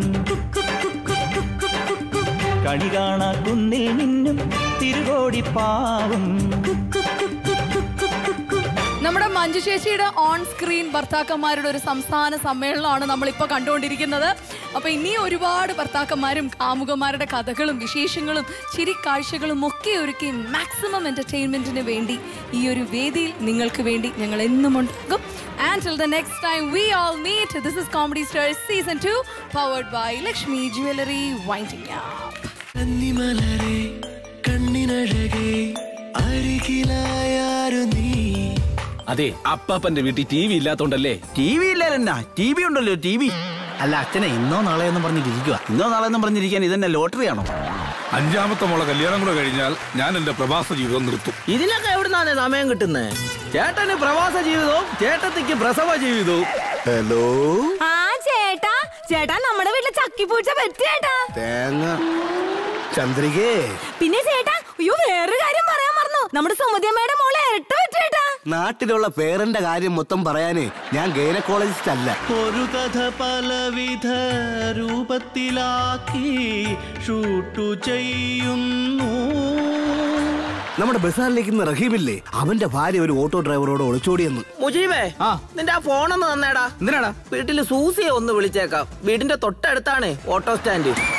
[SPEAKER 15] കണി കാണാ കുന്നിൽ നിന്നും തിരുകോടി പാവും
[SPEAKER 2] നമ്മുടെ മഞ്ജു ചേച്ചിയുടെ ഓൺ സ്ക്രീൻ ഭർത്താക്കന്മാരുടെ ഒരു സംസ്ഥാന സമ്മേളനമാണ് നമ്മളിപ്പോൾ കണ്ടുകൊണ്ടിരിക്കുന്നത് അപ്പൊ ഇനി ഒരുപാട് ഭർത്താക്കന്മാരും കാമുകന്മാരുടെ കഥകളും വിശേഷങ്ങളും ചിരിക്കാഴ്ചകളും ഒക്കെ ഒരുക്കി മാക്സിമം എന്റർടൈൻമെന്റിന് വേണ്ടി ഈ ഒരു വേദിയിൽ നിങ്ങൾക്ക് വേണ്ടി ഞങ്ങൾ എന്നും ഉണ്ടാകും and till the next time we all meet this is comedy stars season two powered by Lakshmi jewellery വൈൻഡിംഗ്
[SPEAKER 20] കന്നിമലരെ കണ്ണിനഴകെ അരികിലായാരു നീ
[SPEAKER 21] അതെ അപ്പാപ്പന്റെ വീട്ടിൽ ടി വി ഇല്ലാത്തോണ്ടല്ലേ
[SPEAKER 22] ടി വി ഇല്ലാലെന്നാ ടി വി ഉണ്ടല്ലോ ടി വി അല്ല അച്ഛനെ ഇന്നോ നാളെ എന്ന് പറഞ്ഞിരിക്കുക ഇന്നോ നാളെ എന്ന് പറഞ്ഞിരിക്കാൻ ഇതെന്നെ ലോട്ടറി ആണോ
[SPEAKER 23] അഞ്ചാമത്തെ മോളെ കല്യാണം കൂടെ കഴിഞ്ഞാൽ ഞാൻ എന്റെ പ്രവാസ ജീവിതം നിർത്തും
[SPEAKER 22] ഇതിനൊക്കെ എവിടുന്നാണ് സമയം കിട്ടുന്നത് ചേട്ടന് പ്രവാസ ജീവിതവും ചേട്ടത്തിക്ക് പ്രസവ ജീവിതവും ഹലോ
[SPEAKER 8] ആ ചേട്ടാ ചേട്ടാ നമ്മുടെ വീട്ടിലെ ചക്കിപ്പൂച്ച പറ്റിയേട്ടാ
[SPEAKER 22] തേങ്ങ ചന്ദ്രികേ
[SPEAKER 8] പിന്നെ ചേട്ടാ അയ്യോ വേറൊരു കാര്യം പറയാൻ മറന്നു നമ്മുടെ സുമതിയമ്മയുടെ മോളെ ഇരട്ട പറ്റിയേട്ടാ
[SPEAKER 22] നാട്ടിലുള്ള പേരന്റെ കാര്യം മൊത്തം പറയാനേ ഞാൻ ഗൈനക്കോളജിസ്റ്റ് അല്ല
[SPEAKER 20] ഒരു കഥ പലവിധ രൂപത്തിലാക്കി ഷൂട്ടു ചെയ്യുന്നു
[SPEAKER 22] നമ്മുടെ ബസാറിലേക്ക് ഇന്ന് റഹീമില്ലേ അവന്റെ ഭാര്യ ഒരു ഓട്ടോ ഡ്രൈവറോട് ഒളിച്ചോടിയെന്ന്
[SPEAKER 24] മുജീബേ നിന്റെ ആ ഫോണൊന്ന് തന്നേടാ എന്തിനാടാ വീട്ടില് സൂസിയെ ഒന്ന് വിളിച്ചേക്കാം വീടിന്റെ തൊട്ടടുത്താണ് ഓട്ടോ സ്റ്റാൻഡ്